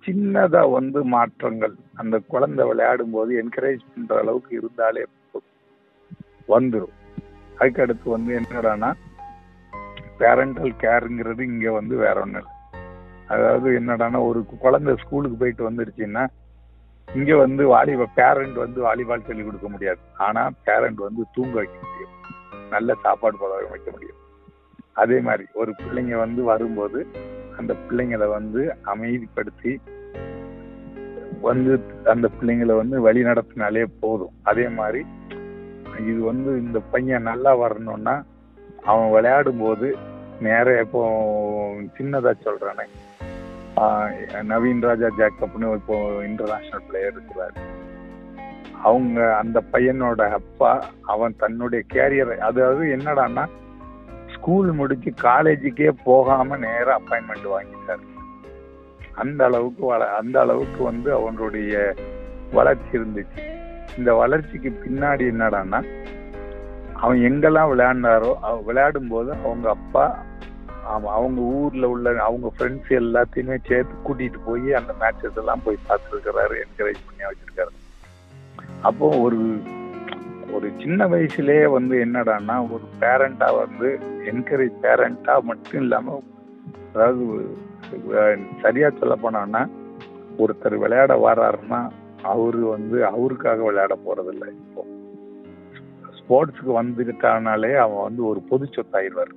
சின்னதா வந்து மாற்றங்கள் அந்த குழந்தை விளையாடும் போது என்கரேஜ் பண்ற அளவுக்கு இருந்தாலே போதும். வந்துரும் அதுக்கு அடுத்து வந்து என்னடான்னா பேரண்டல் கேருங்கிறது இங்க வந்து வேற ஒண்ணு இல்லை அதாவது என்னடான்னா ஒரு குழந்தை ஸ்கூலுக்கு போயிட்டு வந்துருச்சுன்னா இங்க வந்து வாலிபால் பேரண்ட் வந்து வாலிபால் சொல்லிக் கொடுக்க முடியாது ஆனா பேரண்ட் வந்து தூங்க வைக்க முடியும் நல்ல சாப்பாடு போட வைக்க முடியும் அதே மாதிரி ஒரு பிள்ளைங்க வந்து வரும்போது அந்த பிள்ளைங்களை வந்து அமைதிப்படுத்தி வந்து அந்த பிள்ளைங்களை வந்து வழி நடத்தினாலே போதும் அதே மாதிரி இது வந்து இந்த பையன் நல்லா வரணும்னா அவன் விளையாடும் போது நேர இப்போ சின்னதா சொல்றானே ஆஹ் நவீன் ராஜா ஜாக்கப்னு இப்போ இன்டர்நேஷனல் பிளேயர் இருக்கிறாரு அவங்க அந்த பையனோட அப்பா அவன் தன்னுடைய கேரியரை அதாவது என்னடான்னா ஸ்கூல் முடிச்சு காலேஜுக்கே போகாம நேரா அப்பாயின்மெண்ட் வாங்கிட்டாரு அந்த அளவுக்கு வள- அந்த அளவுக்கு வந்து அவனுடைய வளர்ச்சி இருந்துச்சு இந்த வளர்ச்சிக்கு பின்னாடி என்னடான்னா அவன் எங்கெல்லாம் விளையாண்டாரோ அவன் விளையாடும் போது அவங்க அப்பா அவ- அவங்க ஊர்ல உள்ள அவங்க ஃப்ரெண்ட்ஸ் எல்லாத்தையுமே சேர்த்து கூட்டிட்டு போய் அந்த மேட்சஸ் எல்லாம் போய் பார்த்துருக்கிறாரு என்கரேஜ் பண்ணி வச்சிருக்காரு அப்போ ஒரு ஒரு சின்ன வயசுலயே வந்து என்னடான்னா ஒரு பேரண்டா வந்து என்கரேஜ் பேரண்டா மட்டும் இல்லாம அதாவது அஹ், சரியா சொல்ல போனோம்னா ஒருத்தர் விளையாட வர்றாருன்னா அவரு வந்து அவருக்காக விளையாட போறதில்ல இப்போ ஸ்போர்ட்ஸுக்கு வந்துட்டானாலே அவன் வந்து ஒரு பொது சொத்தாயிடுவார்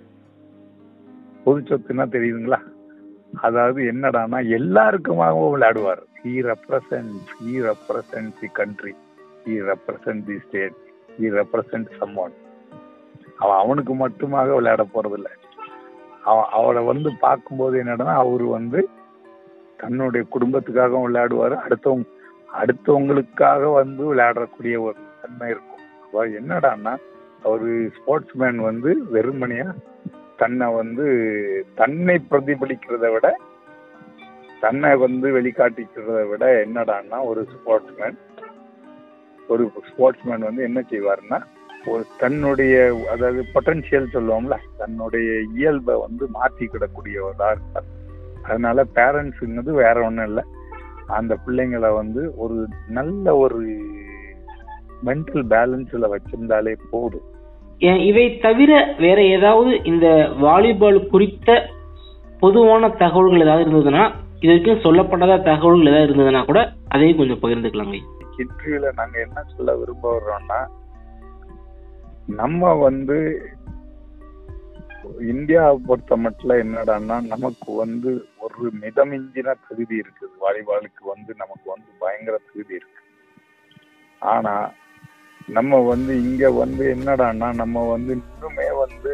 பொது சொத்துன்னா தெரியுதுங்களா அதாவது என்னடான்னா எல்லாருக்குமாகவும் விளையாடுவார் he represent he represent the country he represent the state he represent someone அவன் அவனுக்கு மட்டுமாக விளையாட போறதில்ல அவன் அவளை வந்து பார்க்கும்போது என்னடனா அவரு வந்து தன்னுடைய குடும்பத்துக்காகவும் விளையாடுவாரு அடுத்தவங்க அடுத்தவங்களுக்காக வந்து விளையாடக்கூடிய ஒரு தன்மை இருக்கும் அப்ப என்னடான்னா அவரு ஸ்போர்ட்ஸ் மேன் வந்து வெறுமனையா தன்னை வந்து தன்னை பிரதிபலிக்கிறத விட தன்னை வந்து வெளிக்காட்டிக்கிறத விட என்னடான்னா ஒரு ஸ்போர்ட்ஸ்மேன் ஒரு ஸ்போர்ட்ஸ்மேன் வந்து என்ன செய்வாருன்னா ஒரு தன்னுடைய அதாவது பொட்டன்ஷியல் சொல்லுவோம்ல தன்னுடைய இயல்பை வந்து மாற்றிக்கிடக்கூடியவரா இருப்பார் அதனால பேரண்ட்ஸுங்கிறது வேற ஒன்றும் இல்லை அந்த பிள்ளைங்களை வந்து ஒரு நல்ல ஒரு மென்டல் பேலன்ஸ்ல வச்சிருந்தாலே போதும் ஏன் இவை தவிர வேற ஏதாவது இந்த வாலிபால் குறித்த பொதுவான தகவல்கள் ஏதாவது இருந்ததுன்னா இது வரைக்கும் சொல்லப்படாத தகவல்கள் ஏதாவது இருந்ததுன்னா கூட அதையும் கொஞ்சம் பகிர்ந்துக்கலாங்க இன்டர்வியூல நாங்க என்ன சொல்ல விரும்புறோம்னா நம்ம வந்து இந்தியாவை பொறுத்த மட்டும் என்னடான்னா நமக்கு வந்து ஒரு மிதமிஞ்சின தகுதி இருக்குது வாலிபாலுக்கு வந்து நமக்கு வந்து பயங்கர தகுதி இருக்கு ஆனா நம்ம வந்து இங்க வந்து என்னடான்னா நம்ம வந்து இன்னுமே வந்து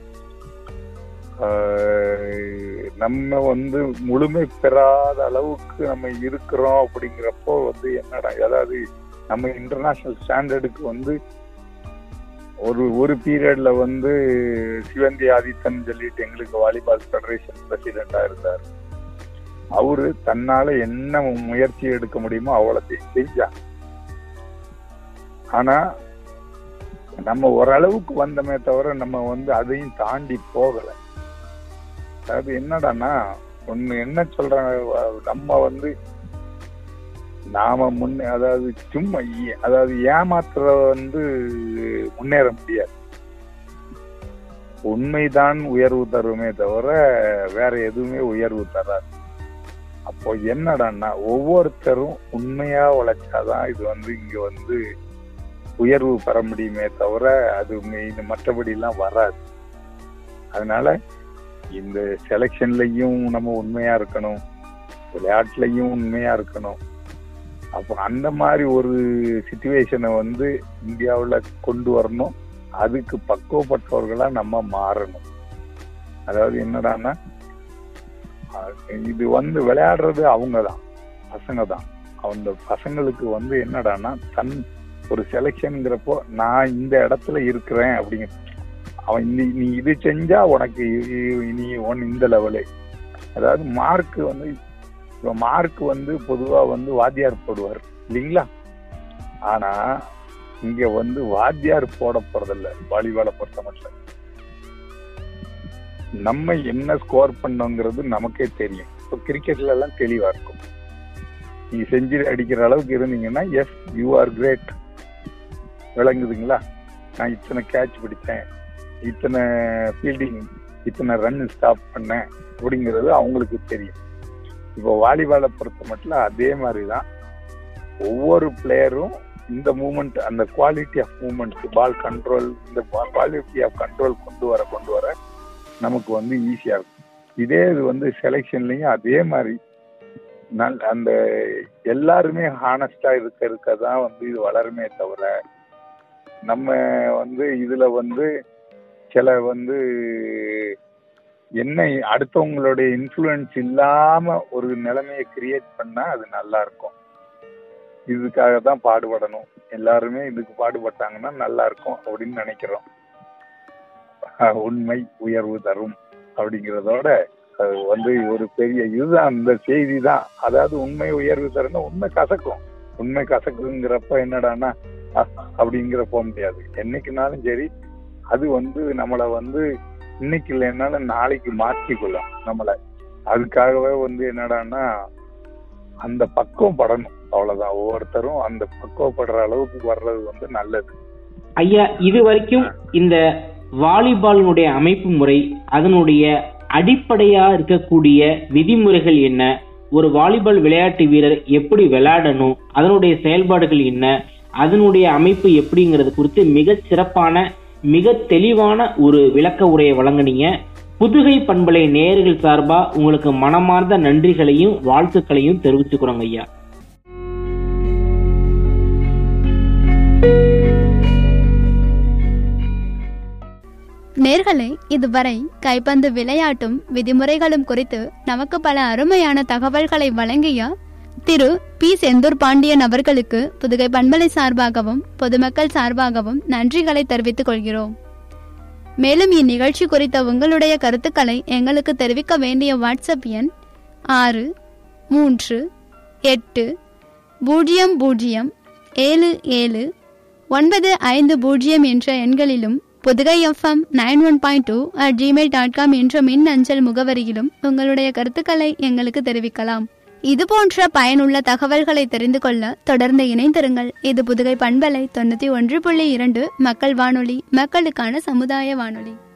ஆஹ், நம்ம வந்து முழுமை பெறாத அளவுக்கு நம்ம இருக்கிறோம் அப்படிங்கிறப்போ வந்து என்னடா அதாவது நம்ம இன்டர்நேஷனல் ஸ்டாண்டர்டுக்கு வந்து ஒரு ஒரு பீரியட்ல வந்து சிவந்தி ஆதித்தன் சொல்லிட்டு எங்களுக்கு வாலிபால் ஃபெடரேஷன் பிரசிடென்டா இருந்தார் அவரு தன்னால என்ன முயற்சி எடுக்க முடியுமோ அவ்வளோத்தையும் செஞ்சார் ஆனா நம்ம ஓரளவுக்கு வந்தமே தவிர நம்ம வந்து அதையும் தாண்டி போகல அதாவது என்னடான்னா ஒண்ணு என்ன சொல்றாங்க வ- நம்ம வந்து நாம முன்னே அதாவது சும்மா ஏ- அதாவது ஏமாத்துற வந்து முன்னேற முடியாது உண்மைதான் உயர்வு தருமே தவிர வேற எதுவுமே உயர்வு தராது அப்போ என்னடான்னா ஒவ்வொருத்தரும் உண்மையா உழைச்சாதான் இது வந்து இங்க வந்து உயர்வு பெற முடியுமே தவிர அது இது மற்றபடி எல்லாம் வராது அதனால இந்த செலெக்ஷன்லயும் நம்ம உண்மையா இருக்கணும் விளையாட்டுலயும் உண்மையா இருக்கணும் அப்போ அந்த மாதிரி ஒரு சுச்சுவேஷனை வந்து இந்தியாவுல கொண்டு வரணும் அதுக்கு பக்குவப்பட்டவர்களா நம்ம மாறணும் அதாவது என்னடான்னா அஹ் இது வந்து விளையாடுறது அவங்க தான் பசங்க தான் அந்த பசங்களுக்கு வந்து என்னடான்னா தன் ஒரு செலெக்ஷனுங்கிறப்போ நான் இந்த இடத்துல இருக்கிறேன் அப்படிங்க அவன் நீ நீ இது செஞ்சா உனக்கு இ- இ- நீ ஒன் இந்த லெவலு அதாவது மார்க் வந்து இப்போ மார்க் வந்து பொதுவா வந்து வாத்தியார் போடுவார் இல்லைங்களா ஆனா இங்க வந்து வாத்தியார் போட போறதில்ல வாலிபாலை பொறுத்த மட்டும் நம்ம என்ன ஸ்கோர் பண்ணோங்கிறது நமக்கே தெரியும் இப்போ கிரிக்கெட்ல எல்லாம் தெளிவா இருக்கும் நீங்க செஞ்சுரி அடிக்கிற அளவுக்கு இருந்தீங்கன்னா எஸ் யூ ஆர் கிரேட் விளங்குதுங்களா நான் இத்தனை கேட்ச் பிடிச்சேன் இத்தனை ஃபீல்டிங் இத்தனை ரன் ஸ்டாப் பண்ணேன் அப்படிங்கிறது அவங்களுக்கு தெரியும் இப்போ வாலிபாலை பொறுத்த மட்டும் அதே மாதிரி தான் ஒவ்வொரு பிளேயரும் இந்த மூமெண்ட் அந்த quality of moment ball control இந்த குவாலிட்டி ஆஃப் கண்ட்ரோல் கொண்டு வர கொண்டு வர நமக்கு வந்து ஈஸியா இருக்கும் இதே இது வந்து செலெக்ஷன்லயும் அதே மாதிரி நல் அந்த எல்லாருமே ஹானஸ்டா இருக்க இருக்க தான் வந்து இது வளருமே தவிர நம்ம வந்து இதுல வந்து சில வந்து என்ன அடுத்தவங்களுடைய இன்ஃப்ளூயன்ஸ் இல்லாம ஒரு நிலைமையை கிரியேட் பண்ணா அது நல்லா இருக்கும் இதுக்காக தான் பாடுபடணும் எல்லாருமே இதுக்கு பாடுபட்டாங்கன்னா நல்லா இருக்கும் அப்படின்னு நினைக்கிறோம் அஹ் உண்மை உயர்வு தரும் அப்படிங்கிறதோட அது வந்து ஒரு பெரிய இதுதான் அந்த செய்தி தான் அதாவது உண்மை உயர்வு தரணும் உண்மை கசக்கும் உண்மை கசக்குங்கிறப்ப என்னடான்னா அஹ், அப்படிங்கிற போக முடியாது என்னைக்குனாலும் சரி அது வந்து நம்மளை வந்து இன்னைக்கு இல்லைன்னாலும் நாளைக்கு மாற்றிக்கொள்ளும் நம்மளை அதுக்காகவே வந்து என்னடான்னா அந்த பக்குவம் படணும் அவ்வளவுதான் ஒவ்வொருத்தரும் அந்த பக்குவப்படுற அளவுக்கு வர்றது வந்து நல்லது ஐயா இது வரைக்கும் இந்த வாலிபாலினுடைய அமைப்பு முறை அதனுடைய அடிப்படையா இருக்கக்கூடிய விதிமுறைகள் என்ன ஒரு வாலிபால் விளையாட்டு வீரர் எப்படி விளையாடணும் அதனுடைய செயல்பாடுகள் என்ன அதனுடைய அமைப்பு எப்படிங்கிறது குறித்து மிக சிறப்பான மிக தெளிவான ஒரு விளக்க உரையை வழங்குனீங்க புதுகை பண்பலை நேயர்கள் சார்பா உங்களுக்கு மனமார்ந்த நன்றிகளையும் வாழ்த்துக்களையும் தெரிவிச்சுக்கிறோங்க ஐயா நேர்களே இதுவரை கைப்பந்து விளையாட்டும் விதிமுறைகளும் குறித்து நமக்கு பல அருமையான தகவல்களை வழங்கிய திரு பி செந்தூர் பாண்டியன் அவர்களுக்கு புதுகை பண்பலை சார்பாகவும் பொதுமக்கள் சார்பாகவும் நன்றிகளை தெரிவித்துக் கொள்கிறோம் மேலும் இந்நிகழ்ச்சி குறித்த உங்களுடைய கருத்துக்களை எங்களுக்கு தெரிவிக்க வேண்டிய வாட்ஸ்அப் எண் ஆறு மூன்று எட்டு பூஜ்ஜியம் பூஜ்ஜியம் ஏழு ஏழு ஒன்பது ஐந்து பூஜ்ஜியம் என்ற எண்களிலும் Pudugai FM nine one point two at Gmail dot com என்ற மின் அஞ்சல் முகவரியிலும் உங்களுடைய கருத்துக்களை எங்களுக்கு தெரிவிக்கலாம் இது போன்ற பயனுள்ள தகவல்களை தெரிந்து கொள்ள தொடர்ந்து இணைந்திருங்கள் இது புதுகை பண்பலை தொண்ணூற்றி ஒன்று புள்ளி இரண்டு மக்கள் வானொலி மக்களுக்கான சமுதாய வானொலி